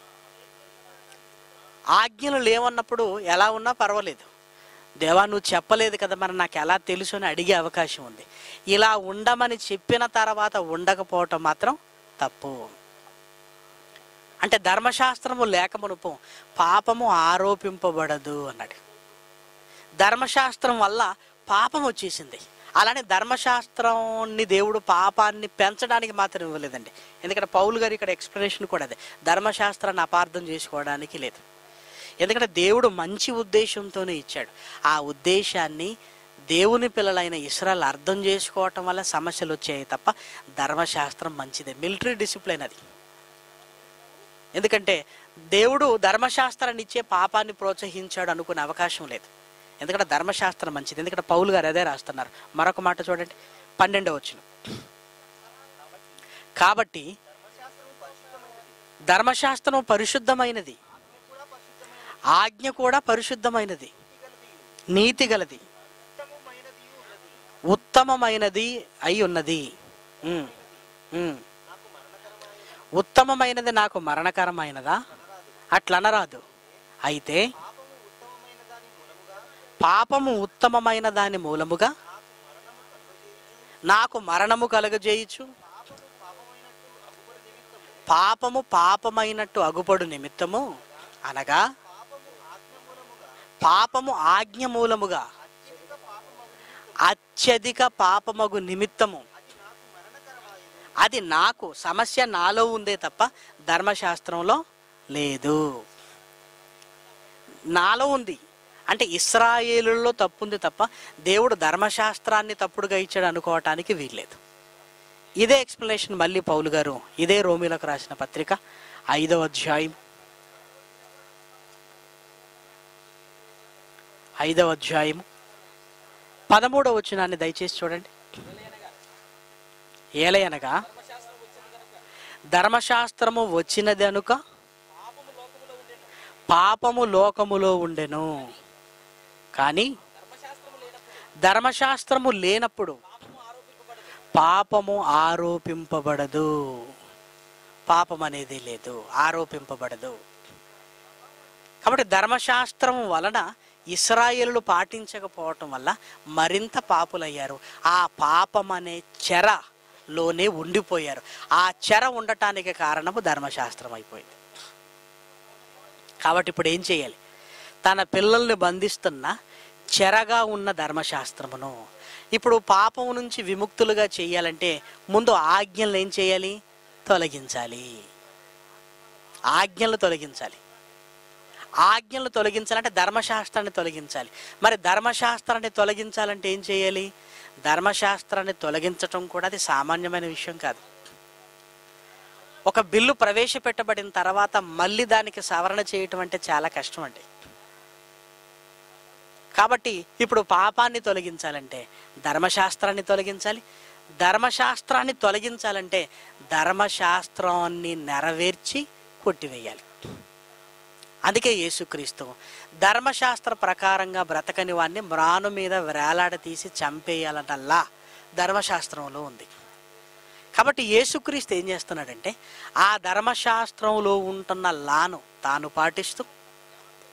ఆజ్ఞలు లేవన్నప్పుడు ఎలా ఉన్నా పర్వాలేదు దేవా నువ్వు చెప్పలేదు కదా మరి నాకు ఎలా తెలుసు అని అడిగే అవకాశం ఉంది ఇలా ఉండమని చెప్పిన తర్వాత ఉండకపోవటం మాత్రం తప్పు అంటే ధర్మశాస్త్రము లేక మునుపు పాపము ఆరోపింపబడదు అన్నాడు ధర్మశాస్త్రం వల్ల పాపం వచ్చేసింది అలానే ధర్మశాస్త్రాన్ని దేవుడు పాపాన్ని పెంచడానికి మాత్రం ఇవ్వలేదండి ఎందుకంటే పౌలు గారు ఇక్కడ ఎక్స్ప్లెనేషన్ కూడా అదే ధర్మశాస్త్రాన్ని అపార్థం చేసుకోవడానికి లేదు ఎందుకంటే దేవుడు మంచి ఉద్దేశంతోనే ఇచ్చాడు ఆ ఉద్దేశాన్ని దేవుని పిల్లలైన ఇస్రాయల్ అర్థం చేసుకోవటం వల్ల సమస్యలు వచ్చాయి తప్ప ధర్మశాస్త్రం మంచిదే మిలిటరీ డిసిప్లిన్ అది ఎందుకంటే దేవుడు ధర్మశాస్త్రాన్ని ఇచ్చే పాపాన్ని ప్రోత్సహించాడు అనుకునే అవకాశం లేదు ఎందుకంటే ధర్మశాస్త్రం మంచిది ఎందుకంటే పౌలు గారు అదే రాస్తున్నారు మరొక మాట చూడండి పన్నెండవ వచ్చిన కాబట్టి ధర్మశాస్త్రం పరిశుద్ధమైనది ఆజ్ఞ కూడా పరిశుద్ధమైనది నీతి గలది ఉత్తమమైనది అయి ఉన్నది ఉమ్, ఉమ్. ఉత్తమమైనది నాకు మరణకరమైనదా అట్లనరాదు అయితే పాపము ఉత్తమమైన దాని మూలముగా నాకు మరణము కలుగజేయచ్చు పాపము పాపమైనట్టు అగుపడు నిమిత్తము అనగా పాపము ఆజ్ఞ మూలముగా అత్యధిక పాపమగు నిమిత్తము అది నాకు సమస్య నాలో ఉందే తప్ప ధర్మశాస్త్రంలో లేదు నాలో ఉంది అంటే ఇస్రాయేలుల్లో తప్పుంది తప్ప దేవుడు ధర్మశాస్త్రాన్ని తప్పుడుగా ఇచ్చాడు అనుకోవటానికి వీల్లేదు ఇదే ఎక్స్ప్లెనేషన్ మళ్ళీ పౌలు గారు ఇదే రోమిలకు రాసిన పత్రిక ఐదవ అధ్యాయం ఐదవ అధ్యాయం పదమూడవ వచనాన్ని దయచేసి చూడండి ఏలయనగా ధర్మశాస్త్రము వచ్చినది అనుక పాపము లోకములో ఉండెను కానీ ధర్మశాస్త్రము లేనప్పుడు పాపము ఆరోపింపబడదు పాపం అనేది లేదు ఆరోపింపబడదు కాబట్టి ధర్మశాస్త్రం వలన ఇస్రాయేలులు పాటించకపోవటం వల్ల మరింత పాపులయ్యారు ఆ పాపం అనే చెరలోనే ఉండిపోయారు ఆ చెర ఉండటానికి కారణము ధర్మశాస్త్రం అయిపోయింది కాబట్టి ఇప్పుడు ఏం చేయాలి తన పిల్లల్ని బంధిస్తున్న చెరగా ఉన్న ధర్మశాస్త్రమును ఇప్పుడు పాపం నుంచి విముక్తులుగా చేయాలంటే ముందు ఆజ్ఞలను ఏం చేయాలి తొలగించాలి ఆజ్ఞలు తొలగించాలి ఆజ్ఞలు తొలగించాలంటే ధర్మశాస్త్రాన్ని తొలగించాలి మరి ధర్మశాస్త్రాన్ని తొలగించాలంటే ఏం చేయాలి ధర్మశాస్త్రాన్ని తొలగించటం కూడా అది సామాన్యమైన విషయం కాదు ఒక బిల్లు ప్రవేశపెట్టబడిన తర్వాత మళ్ళీ దానికి సవరణ చేయటం అంటే చాలా కష్టం అండి కాబట్టి ఇప్పుడు పాపాన్ని తొలగించాలంటే ధర్మశాస్త్రాన్ని తొలగించాలి ధర్మశాస్త్రాన్ని తొలగించాలంటే ధర్మశాస్త్రాన్ని నెరవేర్చి కొట్టివేయాలి అందుకే యేసుక్రీస్తు ధర్మశాస్త్ర ప్రకారంగా బ్రతకని వాడిని మ్రాను మీద వేలాడ తీసి చంపేయాలనల్లా ధర్మశాస్త్రంలో ఉంది కాబట్టి యేసుక్రీస్తు ఏం చేస్తున్నాడంటే ఆ ధర్మశాస్త్రంలో ఉంటున్న లాను తాను పాటిస్తూ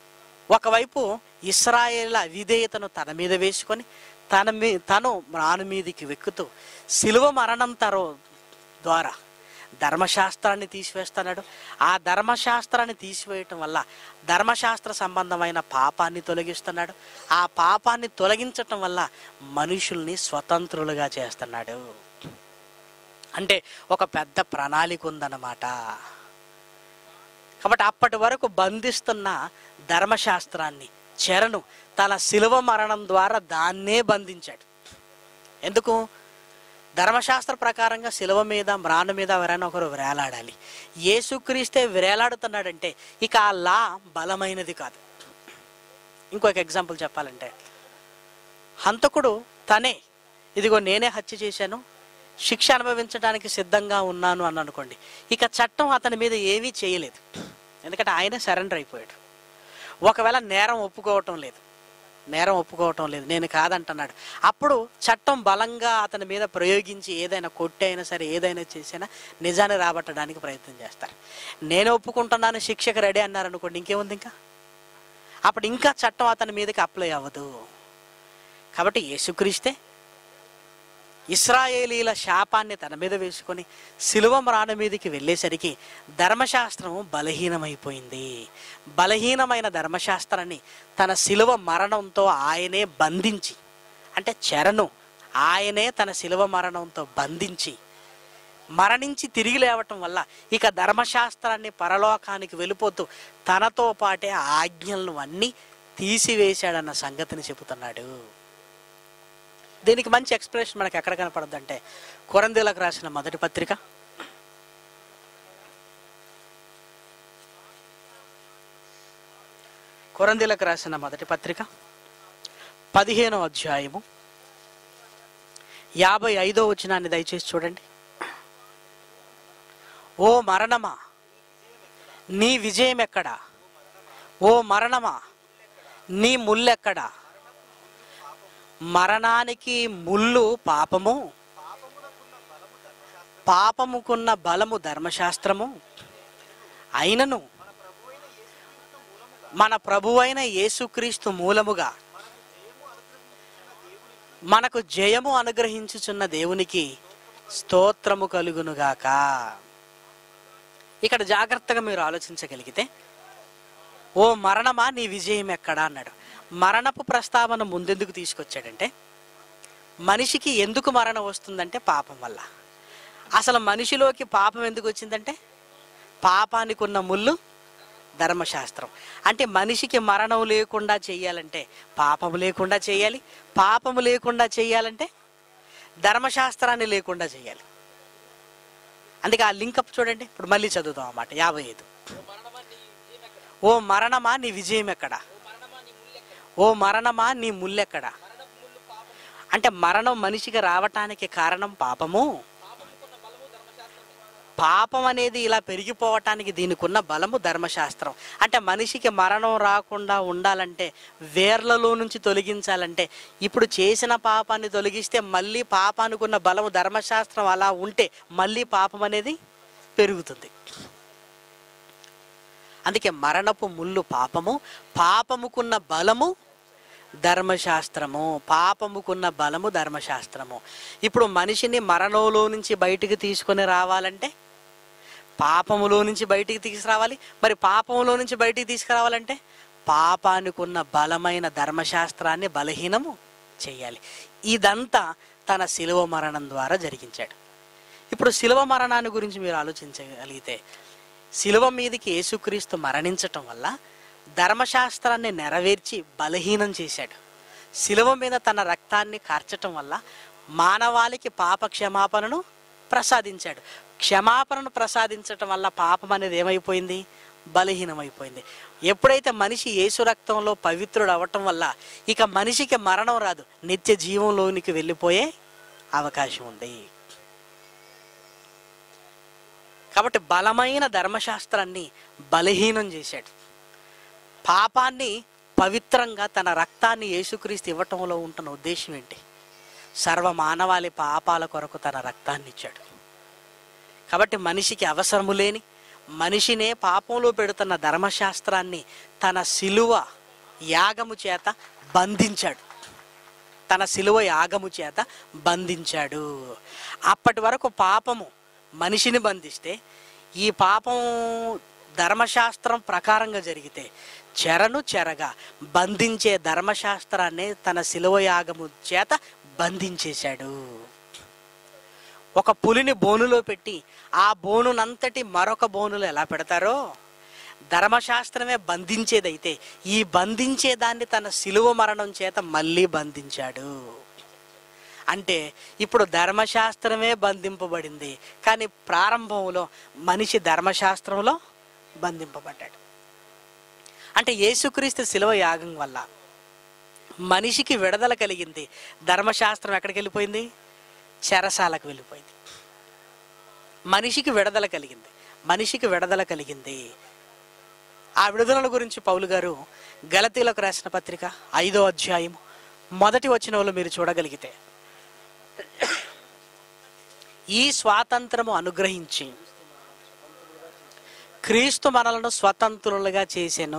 ఒకవైపు ఇస్రాయేల్ అవిధేయతను తన మీద వేసుకొని తన మీ తను మ్రాను మీదికి వెక్కుతూ శిలువ మరణం తరో ద్వారా ధర్మశాస్త్రాన్ని తీసివేస్తున్నాడు ఆ ధర్మశాస్త్రాన్ని తీసివేయటం వల్ల ధర్మశాస్త్ర సంబంధమైన పాపాన్ని తొలగిస్తున్నాడు ఆ పాపాన్ని తొలగించటం వల్ల మనుషుల్ని స్వతంత్రులుగా చేస్తున్నాడు అంటే ఒక పెద్ద ప్రణాళిక ఉందన్నమాట కాబట్టి అప్పటి వరకు బంధిస్తున్న ధర్మశాస్త్రాన్ని చెరను తన శిలువ మరణం ద్వారా దాన్నే బంధించాడు ఎందుకు ధర్మశాస్త్ర ప్రకారంగా శిలువ మీద మ్రాను మీద ఎవరైనా ఒకరు వేలాడాలి యేసుక్రీస్తే వేలాడుతున్నాడంటే ఇక ఆ లా బలమైనది కాదు ఇంకొక ఎగ్జాంపుల్ చెప్పాలంటే హంతకుడు తనే ఇదిగో నేనే హత్య చేశాను శిక్ష అనుభవించడానికి సిద్ధంగా ఉన్నాను అని అనుకోండి ఇక చట్టం అతని మీద ఏమీ చేయలేదు ఎందుకంటే ఆయనే సరెండర్ అయిపోయాడు ఒకవేళ నేరం ఒప్పుకోవటం లేదు నేరం ఒప్పుకోవటం లేదు నేను కాదంటున్నాడు అప్పుడు చట్టం బలంగా అతని మీద ప్రయోగించి ఏదైనా కొట్టి అయినా సరే ఏదైనా చేసినా నిజాన్ని రాబట్టడానికి ప్రయత్నం చేస్తారు నేను ఒప్పుకుంటున్నాను శిక్షకు రెడీ అన్నారు అనుకోండి ఇంకేముంది ఇంకా అప్పుడు ఇంకా చట్టం అతని మీదకి అప్లై అవ్వదు కాబట్టి యేసుక్రీస్తే ఇస్రాయేలీల శాపాన్ని తన మీద వేసుకొని శిలువ మ్రాణ మీదకి వెళ్ళేసరికి ధర్మశాస్త్రం బలహీనమైపోయింది బలహీనమైన ధర్మశాస్త్రాన్ని తన శిలువ మరణంతో ఆయనే బంధించి అంటే చెరను ఆయనే తన శిలువ మరణంతో బంధించి మరణించి తిరిగి లేవటం వల్ల ఇక ధర్మశాస్త్రాన్ని పరలోకానికి వెళ్ళిపోతూ తనతో పాటే ఆ ఆజ్ఞలను అన్నీ తీసివేశాడన్న సంగతిని చెబుతున్నాడు దీనికి మంచి ఎక్స్ప్రెషన్ మనకి ఎక్కడ కనపడద్దంటే కొరందేలకు రాసిన మొదటి పత్రిక కొరందేలకు రాసిన మొదటి పత్రిక పదిహేనవ అధ్యాయము యాభై ఐదో వచనాన్ని దయచేసి చూడండి ఓ మరణమా నీ విజయం ఎక్కడా ఓ మరణమా నీ ముల్లెక్కడా మరణానికి ముళ్ళు పాపము పాపముకున్న బలము ధర్మశాస్త్రము అయినను మన ప్రభువైన యేసుక్రీస్తు మూలముగా మనకు జయము అనుగ్రహించుచున్న దేవునికి స్తోత్రము కలుగునుగాక ఇక్కడ జాగ్రత్తగా మీరు ఆలోచించగలిగితే ఓ మరణమా నీ విజయం ఎక్కడా అన్నాడు మరణపు ప్రస్తావన ముందెందుకు తీసుకొచ్చాడంటే మనిషికి ఎందుకు మరణం వస్తుందంటే పాపం వల్ల అసలు మనిషిలోకి పాపం ఎందుకు వచ్చిందంటే పాపానికి ఉన్న ముళ్ళు ధర్మశాస్త్రం అంటే మనిషికి మరణం లేకుండా చేయాలంటే పాపము లేకుండా చేయాలి పాపము లేకుండా చేయాలంటే ధర్మశాస్త్రాన్ని లేకుండా చేయాలి అందుకే ఆ లింకప్ చూడండి ఇప్పుడు మళ్ళీ చదువుతాం అన్నమాట యాభై ఐదు ఓ మరణమా నీ విజయం ఎక్కడా ఓ మరణమా నీ ముల్లెక్కడా అంటే మరణం మనిషికి రావటానికి కారణం పాపము పాపం అనేది ఇలా పెరిగిపోవటానికి దీనికి ఉన్న బలము ధర్మశాస్త్రం అంటే మనిషికి మరణం రాకుండా ఉండాలంటే వేర్లలో నుంచి తొలగించాలంటే ఇప్పుడు చేసిన పాపాన్ని తొలగిస్తే మళ్ళీ పాపానికి ఉన్న బలము ధర్మశాస్త్రం అలా ఉంటే మళ్ళీ పాపం అనేది పెరుగుతుంది అందుకే మరణపు ముళ్ళు పాపము పాపముకున్న బలము ధర్మశాస్త్రము పాపముకున్న బలము ధర్మశాస్త్రము ఇప్పుడు మనిషిని మరణంలో నుంచి బయటికి తీసుకొని రావాలంటే పాపములో నుంచి బయటికి తీసుకురావాలి మరి పాపములో నుంచి బయటికి తీసుకురావాలంటే పాపానికి ఉన్న బలమైన ధర్మశాస్త్రాన్ని బలహీనము చేయాలి ఇదంతా తన శిలువ మరణం ద్వారా జరిగించాడు ఇప్పుడు శిలువ మరణాన్ని గురించి మీరు ఆలోచించగలిగితే శిలువ మీదకి యేసుక్రీస్తు మరణించటం వల్ల ధర్మశాస్త్రాన్ని నెరవేర్చి బలహీనం చేశాడు శిలువ మీద తన రక్తాన్ని కార్చటం వల్ల మానవాళికి పాప క్షమాపణను ప్రసాదించాడు క్షమాపణను ప్రసాదించటం వల్ల పాపం అనేది ఏమైపోయింది బలహీనమైపోయింది ఎప్పుడైతే మనిషి యేసు రక్తంలో పవిత్రుడు అవ్వటం వల్ల ఇక మనిషికి మరణం రాదు నిత్య జీవంలోనికి వెళ్ళిపోయే అవకాశం ఉంది కాబట్టి బలమైన ధర్మశాస్త్రాన్ని బలహీనం చేశాడు పాపాన్ని పవిత్రంగా తన రక్తాన్ని యేసుక్రీస్తు ఇవ్వటంలో ఉంటున్న ఉద్దేశం ఏంటి సర్వ మానవాళి పాపాల కొరకు తన రక్తాన్ని ఇచ్చాడు కాబట్టి మనిషికి అవసరము లేని మనిషినే పాపంలో పెడుతున్న ధర్మశాస్త్రాన్ని తన శిలువ యాగము చేత బంధించాడు తన సిలువ యాగము చేత బంధించాడు అప్పటి వరకు పాపము మనిషిని బంధిస్తే ఈ పాపం ధర్మశాస్త్రం ప్రకారంగా జరిగితే చెరను చెరగా బంధించే ధర్మశాస్త్రాన్ని తన సిలువ యాగము చేత బంధించేశాడు ఒక పులిని బోనులో పెట్టి ఆ బోనునంతటి మరొక బోనులో ఎలా పెడతారో ధర్మశాస్త్రమే బంధించేదైతే ఈ బంధించేదాన్ని తన సిలువ మరణం చేత మళ్ళీ బంధించాడు అంటే ఇప్పుడు ధర్మశాస్త్రమే బంధింపబడింది కానీ ప్రారంభంలో మనిషి ధర్మశాస్త్రంలో బంధింపబడ్డాడు అంటే యేసుక్రీస్తు శిలువ యాగం వల్ల మనిషికి విడుదల కలిగింది ధర్మశాస్త్రం ఎక్కడికి వెళ్ళిపోయింది చెరసాలకు వెళ్ళిపోయింది మనిషికి విడుదల కలిగింది మనిషికి విడుదల కలిగింది ఆ విడుదల గురించి పౌలు గారు గలతీలకు రాసిన పత్రిక ఐదో అధ్యాయం మొదటి వచనంలో మీరు చూడగలిగితే ఈ స్వాతంత్రము అనుగ్రహించి క్రీస్తు మనలను స్వతంత్రులుగా చేసెను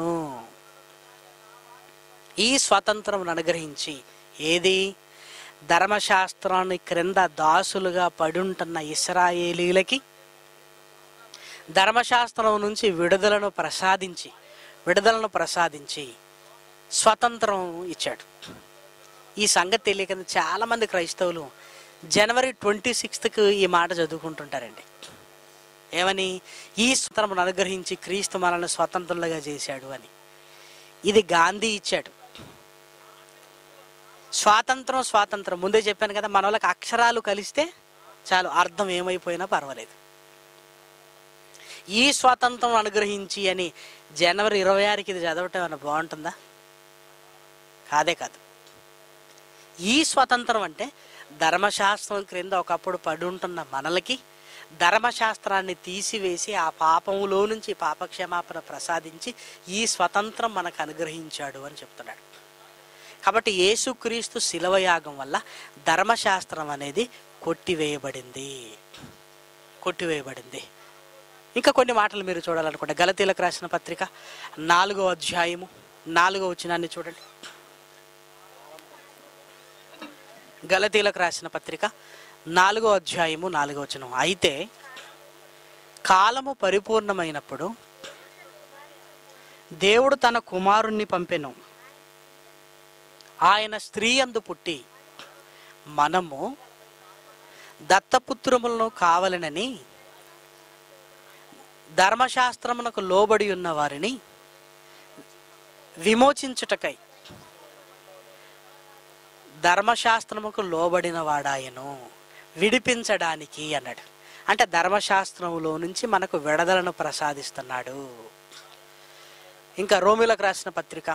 ఈ స్వతంత్రమును అనుగ్రహించి ఏది ధర్మశాస్త్రాన్ని క్రింద దాసులుగా పడుంటున్న ఇస్రాయేలీలకి ధర్మశాస్త్రం నుంచి విడుదలను ప్రసాదించి విడుదలను ప్రసాదించి స్వతంత్రం ఇచ్చాడు ఈ సంగతి తెలియక చాలామంది క్రైస్తవులు జనవరి ట్వంటీ సిక్స్త్కి ఈ మాట చదువుకుంటుంటారండి ఏమని ఈ స్వతంత్రమును అనుగ్రహించి క్రీస్తు మనల్ని స్వతంత్రులుగా చేశాడు అని ఇది గాంధీ ఇచ్చాడు స్వాతంత్రం స్వాతంత్రం ముందే చెప్పాను కదా మన వాళ్ళకి అక్షరాలు కలిస్తే చాలు అర్థం ఏమైపోయినా పర్వాలేదు ఈ స్వాతంత్రం అనుగ్రహించి అని జనవరి ఇరవై ఆరుకి ఇది చదవటం ఏమైనా బాగుంటుందా కాదే కాదు ఈ స్వతంత్రం అంటే ధర్మశాస్త్రం క్రింద ఒకప్పుడు పడి ఉంటున్న మనలకి ధర్మశాస్త్రాన్ని తీసివేసి ఆ పాపములో నుంచి పాపక్షమాపణ ప్రసాదించి ఈ స్వతంత్రం మనకు అనుగ్రహించాడు అని చెప్తున్నాడు కాబట్టి యేసుక్రీస్తు శిలవయాగం వల్ల ధర్మశాస్త్రం అనేది కొట్టివేయబడింది కొట్టివేయబడింది ఇంకా కొన్ని మాటలు మీరు చూడాలనుకుంటే గలతీలకు రాసిన పత్రిక నాలుగో అధ్యాయము నాలుగో వచనాన్ని చూడండి గలతీలకు రాసిన పత్రిక నాలుగో అధ్యాయము నాలుగో వచనం అయితే కాలము పరిపూర్ణమైనప్పుడు దేవుడు తన కుమారుణ్ణి పంపెను ఆయన స్త్రీ అందు పుట్టి మనము దత్తపుత్రములను కావలనని ధర్మశాస్త్రమునకు లోబడి ఉన్న వారిని విమోచించుటకై ధర్మశాస్త్రముకు లోబడిన వాడాయను విడిపించడానికి అన్నాడు అంటే ధర్మశాస్త్రములో నుంచి మనకు విడుదలను ప్రసాదిస్తున్నాడు ఇంకా రోమిలకు రాసిన పత్రిక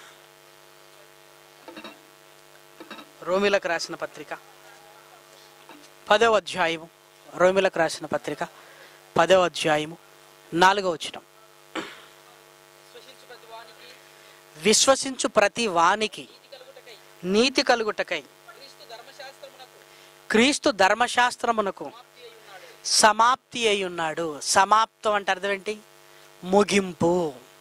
రోమిలకు రాసిన పత్రిక పదవ అధ్యాయము రోమిలకు రాసిన పత్రిక పదవ అధ్యాయము నాలుగవ వచనం విశ్వసించు ప్రతి వానికి నీతి కలుగుటకై క్రీస్తు ధర్మశాస్త్రమునకు సమాప్తి అయి ఉన్నాడు సమాప్తం అంటే అర్థం ఏంటి ముగింపు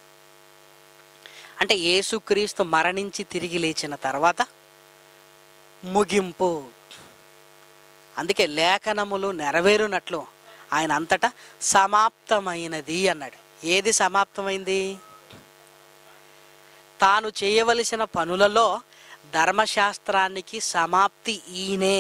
అంటే యేసుక్రీస్తు మరణించి తిరిగి లేచిన తర్వాత ముగింపు అందుకే లేఖనములు నెరవేరునట్లు ఆయన అంతటా సమాప్తమైనది అన్నాడు ఏది సమాప్తమైంది తాను చేయవలసిన పనులలో ధర్మశాస్త్రానికి సమాప్తి ఈయనే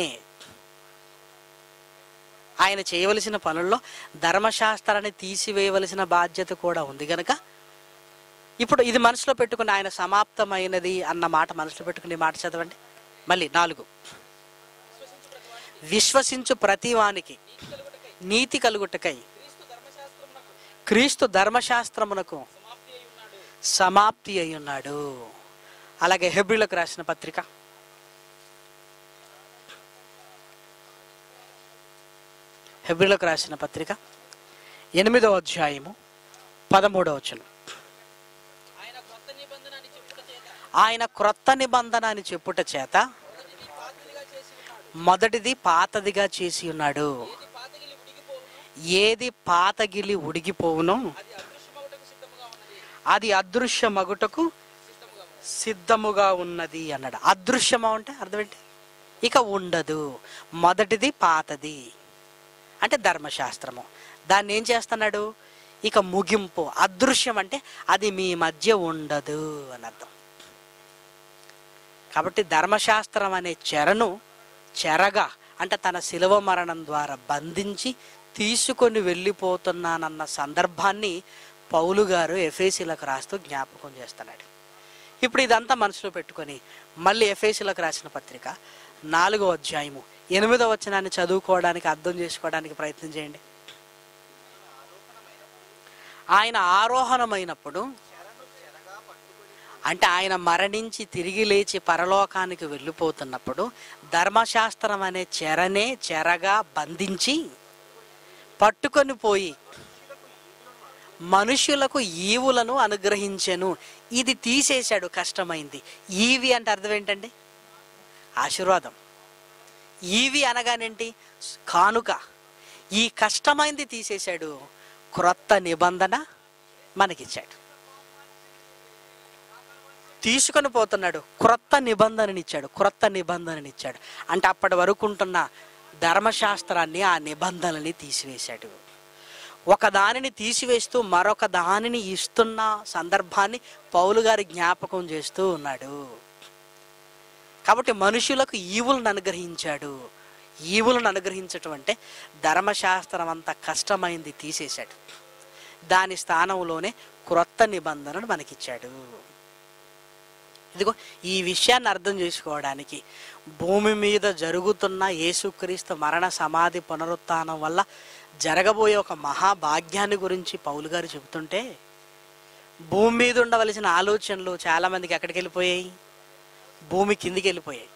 ఆయన చేయవలసిన పనుల్లో ధర్మశాస్త్రాన్ని తీసివేయవలసిన బాధ్యత కూడా ఉంది గనక ఇప్పుడు ఇది మనసులో పెట్టుకుని ఆయన సమాప్తమైనది అన్న మాట మనసులో పెట్టుకుని ఈ మాట చదవండి మళ్ళీ నాలుగు విశ్వసించు ప్రతి వానికి నీతి కలుగుటకై క్రీస్తు ధర్మశాస్త్రమునకు సమాప్తి అయి ఉన్నాడు అలాగే హెబ్రిలకు రాసిన పత్రిక హెబ్రిలకు రాసిన పత్రిక ఎనిమిదవ అధ్యాయము పదమూడవ వచనం ఆయన కొత్త నిబంధన అని చెప్పుట చేత ఆయన క్రొత్త నిబంధన అని చెప్పుట చేత మొదటిది పాతదిగా చేసి ఉన్నాడు మొదటిది పాతదిగా చేసి ఉన్నాడు ఏది పాతగిలి ఏది పాతగిలి ఉడిగిపోవును ఉడిగిపోవునో అది అదృశ్యమగుటకు సిద్ధముగా ఉన్నది అది అదృశ్య మగుటకు సిద్ధముగా ఉన్నది అన్నాడు అదృశ్యమా అంటే అర్థం ఏంటి ఇక ఉండదు మొదటిది పాతది అంటే ధర్మశాస్త్రము దాన్ని ఏం చేస్తున్నాడు ఇక ముగింపు అదృశ్యం అంటే అది మీ మధ్య ఉండదు అని అర్థం కాబట్టి ధర్మశాస్త్రం అనే చెరను చెరగా అంటే తన శిలువ మరణం ద్వారా బంధించి తీసుకొని వెళ్ళిపోతున్నానన్న సందర్భాన్ని పౌలు గారు ఎఫేసీలకు రాస్తూ జ్ఞాపకం చేస్తున్నాడు ఇప్పుడు ఇదంతా మనసులో పెట్టుకొని మళ్ళీ ఎఫేసీలకు రాసిన పత్రిక నాలుగో అధ్యాయము ఎనిమిదో వచనాన్ని చదువుకోవడానికి అర్థం చేసుకోవడానికి ప్రయత్నం చేయండి ఆయన ఆరోహణమైనప్పుడు అంటే ఆయన మరణించి తిరిగి లేచి పరలోకానికి వెళ్ళిపోతున్నప్పుడు ధర్మశాస్త్రం అనే చెరనే చెరగా బంధించి పట్టుకొని పోయి మనుషులకు ఈవులను అనుగ్రహించెను ఇది తీసేశాడు కష్టమైంది ఈవి అంటే అర్థం ఏంటండి ఆశీర్వాదం ఈవి అనగానేంటి కానుక ఈ కష్టమైంది తీసేశాడు క్రొత్త నిబంధన మనకిచ్చాడు తీసుకొని పోతున్నాడు క్రొత్త నిబంధననిచ్చాడు క్రొత్త నిబంధననిచ్చాడు అంటే అప్పటి వరకు ఉంటున్న ధర్మశాస్త్రాన్ని ఆ నిబంధనని తీసివేశాడు ఒక దానిని తీసివేస్తూ మరొక దానిని ఇస్తున్న సందర్భాన్ని పౌలు గారి జ్ఞాపకం చేస్తూ ఉన్నాడు కాబట్టి మనుషులకు ఈవులను అనుగ్రహించాడు ఈవులను అనుగ్రహించటం అంటే ధర్మశాస్త్రం అంత కష్టమైంది తీసేశాడు దాని స్థానంలోనే క్రొత్త నిబంధనను మనకిచ్చాడు ఇదిగో ఈ విషయాన్ని అర్థం చేసుకోవడానికి భూమి మీద జరుగుతున్న యేసుక్రీస్తు మరణ సమాధి పునరుత్థానం వల్ల జరగబోయే ఒక మహాభాగ్యాన్ని గురించి పౌలు గారు చెబుతుంటే భూమి మీద ఉండవలసిన ఆలోచనలు చాలా మందికి ఎక్కడికి వెళ్ళిపోయాయి భూమి కిందికి వెళ్ళిపోయాయి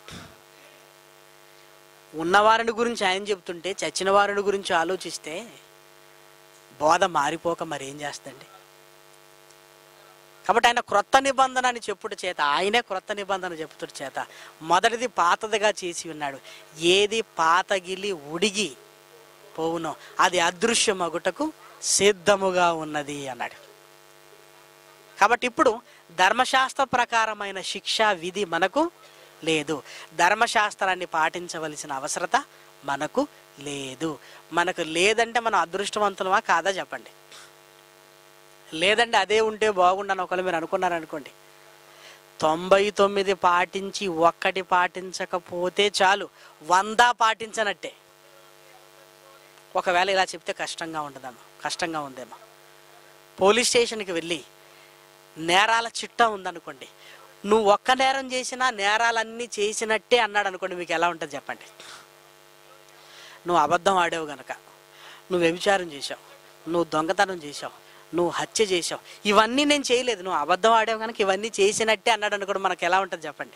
ఉన్నవారిని గురించి ఆయన చెప్తుంటే చచ్చిన వారిని గురించి ఆలోచిస్తే బోధ మారిపోక మరేం చేస్తండి కాబట్టి ఆయన క్రొత్త నిబంధన అని చెప్పుడు చేత ఆయనే క్రొత్త నిబంధన చెప్పుతుడు చేత మొదటిది పాతదిగా చేసి ఉన్నాడు ఏది పాతగిలి ఉడిగి పోవునో అది అదృశ్యమగుటకు సిద్ధముగా ఉన్నది అన్నాడు కాబట్టి ఇప్పుడు ధర్మశాస్త్ర ప్రకారమైన శిక్ష విధి మనకు లేదు ధర్మశాస్త్రాన్ని పాటించవలసిన అవసరత మనకు లేదు మనకు లేదంటే మనం అదృష్టవంతులమా కాదా చెప్పండి లేదండి అదే ఉంటే బాగుండని ఒకవేళ మీరు అనుకున్నారనుకోండి తొంభై తొమ్మిది పాటించి ఒక్కటి పాటించకపోతే చాలు వంద పాటించనట్టే ఒకవేళ ఇలా చెప్తే కష్టంగా ఉండదమ్మా కష్టంగా ఉందేమో పోలీస్ స్టేషన్కి వెళ్ళి నేరాల చిట్టా ఉందనుకోండి నువ్వు ఒక్క నేరం చేసినా నేరాలన్నీ చేసినట్టే అన్నాడు అనుకోండి మీకు ఎలా ఉంటుంది చెప్పండి నువ్వు అబద్ధం ఆడావు గనక నువ్వు వ్యభిచారం చేసావు నువ్వు దొంగతనం చేసావు నువ్వు హత్య చేసావు ఇవన్నీ నేను చేయలేదు నువ్వు అబద్ధం ఆడావు కనుక ఇవన్నీ చేసినట్టే అన్నాడు అనుకోండి మనకు ఎలా ఉంటుంది చెప్పండి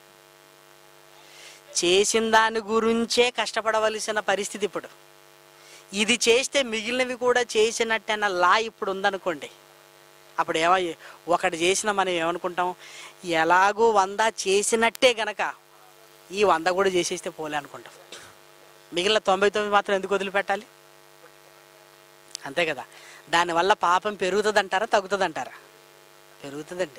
చేసిన దాని గురించే కష్టపడవలసిన పరిస్థితి ఇప్పుడు ఇది చేస్తే మిగిలినవి కూడా చేసినట్టే అన్న లా ఇప్పుడు ఉందనుకోండి అప్పుడు ఏమో ఒకటి చేసిన మనం ఏమనుకుంటాం ఎలాగో వంద చేసినట్టే గనక ఈ వంద కూడా చేసేస్తే పోలే అనుకుంటాం మిగిలిన తొంభై తొమ్మిది మాత్రం ఎందుకు వదిలిపెట్టాలి అంతే కదా దానివల్ల పాపం పెరుగుతుంది అంటారా తగ్గుతుంది అంటారా పెరుగుతుందండి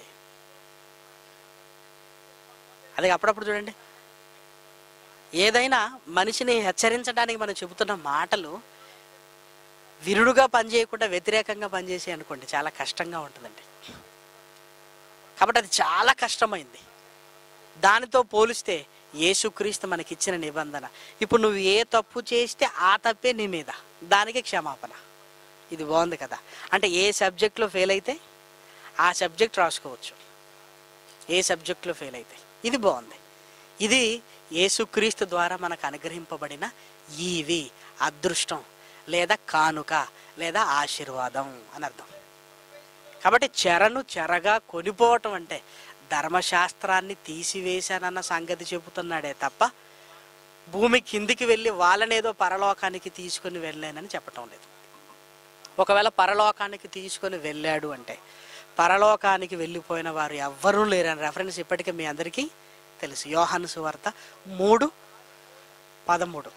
అదే అప్పుడప్పుడు చూడండి ఏదైనా మనిషిని హెచ్చరించడానికి మనం చెబుతున్న మాటలు విరుడుగా పనిచేయకుండా వ్యతిరేకంగా పనిచేసే అనుకోండి చాలా కష్టంగా ఉంటుందండి కాబట్టి అది చాలా కష్టమైంది దానితో పోలిస్తే యేసుక్రీస్తు మనకిచ్చిన నిబంధన ఇప్పుడు నువ్వు ఏ తప్పు చేస్తే ఆ తప్పే నీ మీద దానికి క్షమాపణ ఇది బాగుంది కదా అంటే ఏ సబ్జెక్ట్లో ఫెయిల్ అయితే ఆ సబ్జెక్ట్ రాసుకోవచ్చు ఏ సబ్జెక్ట్లో ఫెయిల్ అయితే ఇది బాగుంది ఇది యేసుక్రీస్తు ద్వారా మనకు అనుగ్రహింపబడిన ఈవి అదృష్టం లేదా కానుక లేదా ఆశీర్వాదం అని అర్థం కాబట్టి చెరను చెరగా కొనిపోవటం అంటే ధర్మశాస్త్రాన్ని తీసివేశానన్న సంగతి చెబుతున్నాడే తప్ప భూమి కిందికి వెళ్ళి వాళ్ళనేదో పరలోకానికి తీసుకుని వెళ్ళానని చెప్పటం లేదు ఒకవేళ పరలోకానికి తీసుకొని వెళ్ళాడు అంటే పరలోకానికి వెళ్ళిపోయిన వారు ఎవ్వరూ లేరని రెఫరెన్స్ ఇప్పటికే మీ అందరికీ తెలుసు యోహాను సువార్త మూడు పదమూడు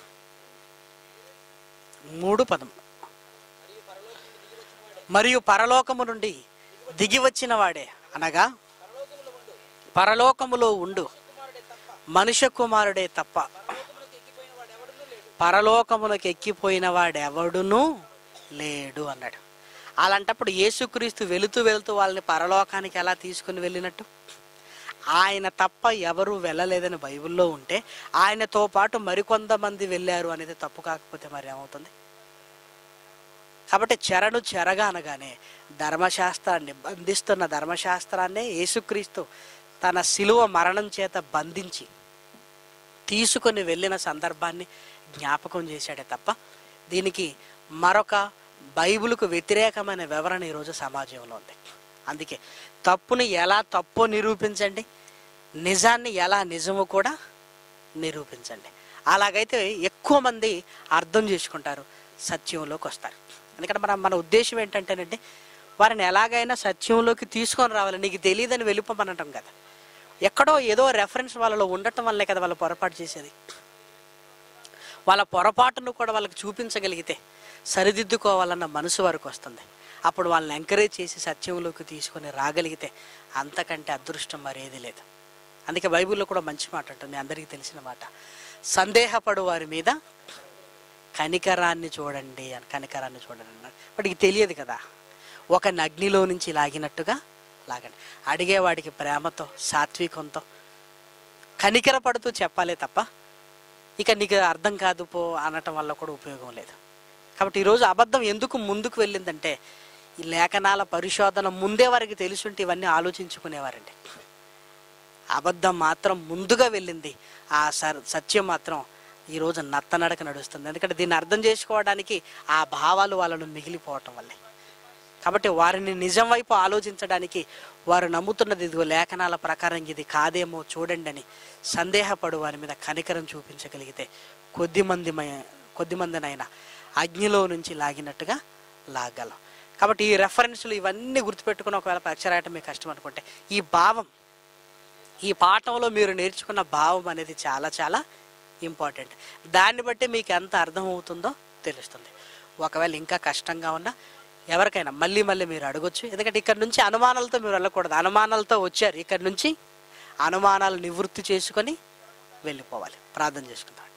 మూడు పదం మరియు పరలోకము నుండి దిగి వచ్చిన వాడే అనగా పరలోకములో ఉండు కుమారుడే తప్ప మనుష్య కుమారుడే తప్ప పరలోకమునకు ఎక్కిపోయిన వాడు ఎవడునూ లేడు పరలోకమునకు ఎక్కిపోయిన వాడు ఎవడునూ లేడు అన్నాడు అలాంటప్పుడు యేసుక్రీస్తు వెళుతూ వెళుతూ వాళ్ళని పరలోకానికి ఎలా తీసుకుని వెళ్ళినట్టు ఆయన తప్ప ఎవరు వెళ్ళలేదని బైబిల్లో ఉంటే ఆయనతో పాటు మరికొంతమంది వెళ్ళారు అనేది తప్పు కాకపోతే మరి ఏమవుతుంది కాబట్టి చెరను చెరగా అనగానే ధర్మశాస్త్రాన్ని బంధిస్తున్న ధర్మశాస్త్రాన్నే యేసుక్రీస్తు తన శిలువ మరణం చేత బంధించి తీసుకొని వెళ్ళిన సందర్భాన్ని జ్ఞాపకం చేశాడే తప్ప దీనికి మరొక బైబిల్కు వ్యతిరేకమైన వివరణ ఈరోజు సమాజంలో ఉంది అందుకే తప్పుని ఎలా తప్పో నిరూపించండి నిజాన్ని ఎలా నిజమో కూడా నిరూపించండి అలాగైతే ఎక్కువ మంది అర్థం చేసుకుంటారు సత్యంలోకి వస్తారు ఎందుకంటే మన మన ఉద్దేశం ఏంటంటేనండి వారిని ఎలాగైనా సత్యంలోకి తీసుకొని రావాలి నీకు తెలియదని వెళ్ళిపోమనటం కదా ఎక్కడో ఏదో రెఫరెన్స్ వాళ్ళలో ఉండటం వల్లే కదా వాళ్ళు పొరపాటు చేసేది వాళ్ళ పొరపాటును కూడా వాళ్ళకి చూపించగలిగితే సరిదిద్దుకోవాలన్న మనసు వరకు వస్తుంది అప్పుడు వాళ్ళని ఎంకరేజ్ చేసి సత్యంలోకి తీసుకొని రాగలిగితే అంతకంటే అదృష్టం మరేది లేదు అందుకే బైబిల్లో కూడా మంచి మాట ఉంటుంది మీ అందరికీ తెలిసిన మాట సందేహపడు వారి మీద కనికరాన్ని చూడండి అని కనికరాన్ని చూడండి అన్నాడు వాడికి తెలియదు కదా ఒక అగ్నిలో నుంచి లాగినట్టుగా లాగండి అడిగేవాడికి ప్రేమతో సాత్వికంతో కనికర పడుతూ చెప్పాలే తప్ప ఇక నీకు అర్థం కాదు పో అనటం వల్ల కూడా ఉపయోగం లేదు కాబట్టి ఈరోజు అబద్ధం ఎందుకు ముందుకు వెళ్ళిందంటే ఈ లేఖనాల పరిశోధన ముందే వారికి తెలుసుంటే ఇవన్నీ ఆలోచించుకునేవారండి అబద్ధం మాత్రం ముందుగా వెళ్ళింది ఆ సర్ సత్యం మాత్రం ఈరోజు నత్తనడక నడుస్తుంది ఎందుకంటే దీన్ని అర్థం చేసుకోవడానికి ఆ భావాలు వాళ్ళను మిగిలిపోవటం వల్లే కాబట్టి వారిని నిజం వైపు ఆలోచించడానికి వారు నమ్ముతున్నది ఇదిగో లేఖనాల ప్రకారం ఇది కాదేమో చూడండి అని సందేహపడు వారి మీద కనికరం చూపించగలిగితే కొద్దిమంది కొద్దిమందినైనా అగ్నిలో నుంచి లాగినట్టుగా లాగలం కాబట్టి ఈ రెఫరెన్స్లు ఇవన్నీ గుర్తుపెట్టుకుని ఒకవేళ అక్షరాయటం మీకు కష్టం అనుకుంటే ఈ భావం ఈ పాఠంలో మీరు నేర్చుకున్న భావం అనేది చాలా చాలా ఇంపార్టెంట్ దాన్ని బట్టి మీకు ఎంత అర్థమవుతుందో తెలుస్తుంది ఒకవేళ ఇంకా కష్టంగా ఉన్నా ఎవరికైనా మళ్ళీ మళ్ళీ మీరు అడగొచ్చు ఎందుకంటే ఇక్కడ నుంచి అనుమానాలతో మీరు వెళ్ళకూడదు అనుమానాలతో వచ్చారు ఇక్కడ నుంచి అనుమానాలు నివృత్తి చేసుకొని వెళ్ళిపోవాలి ప్రార్థన చేసుకుందాం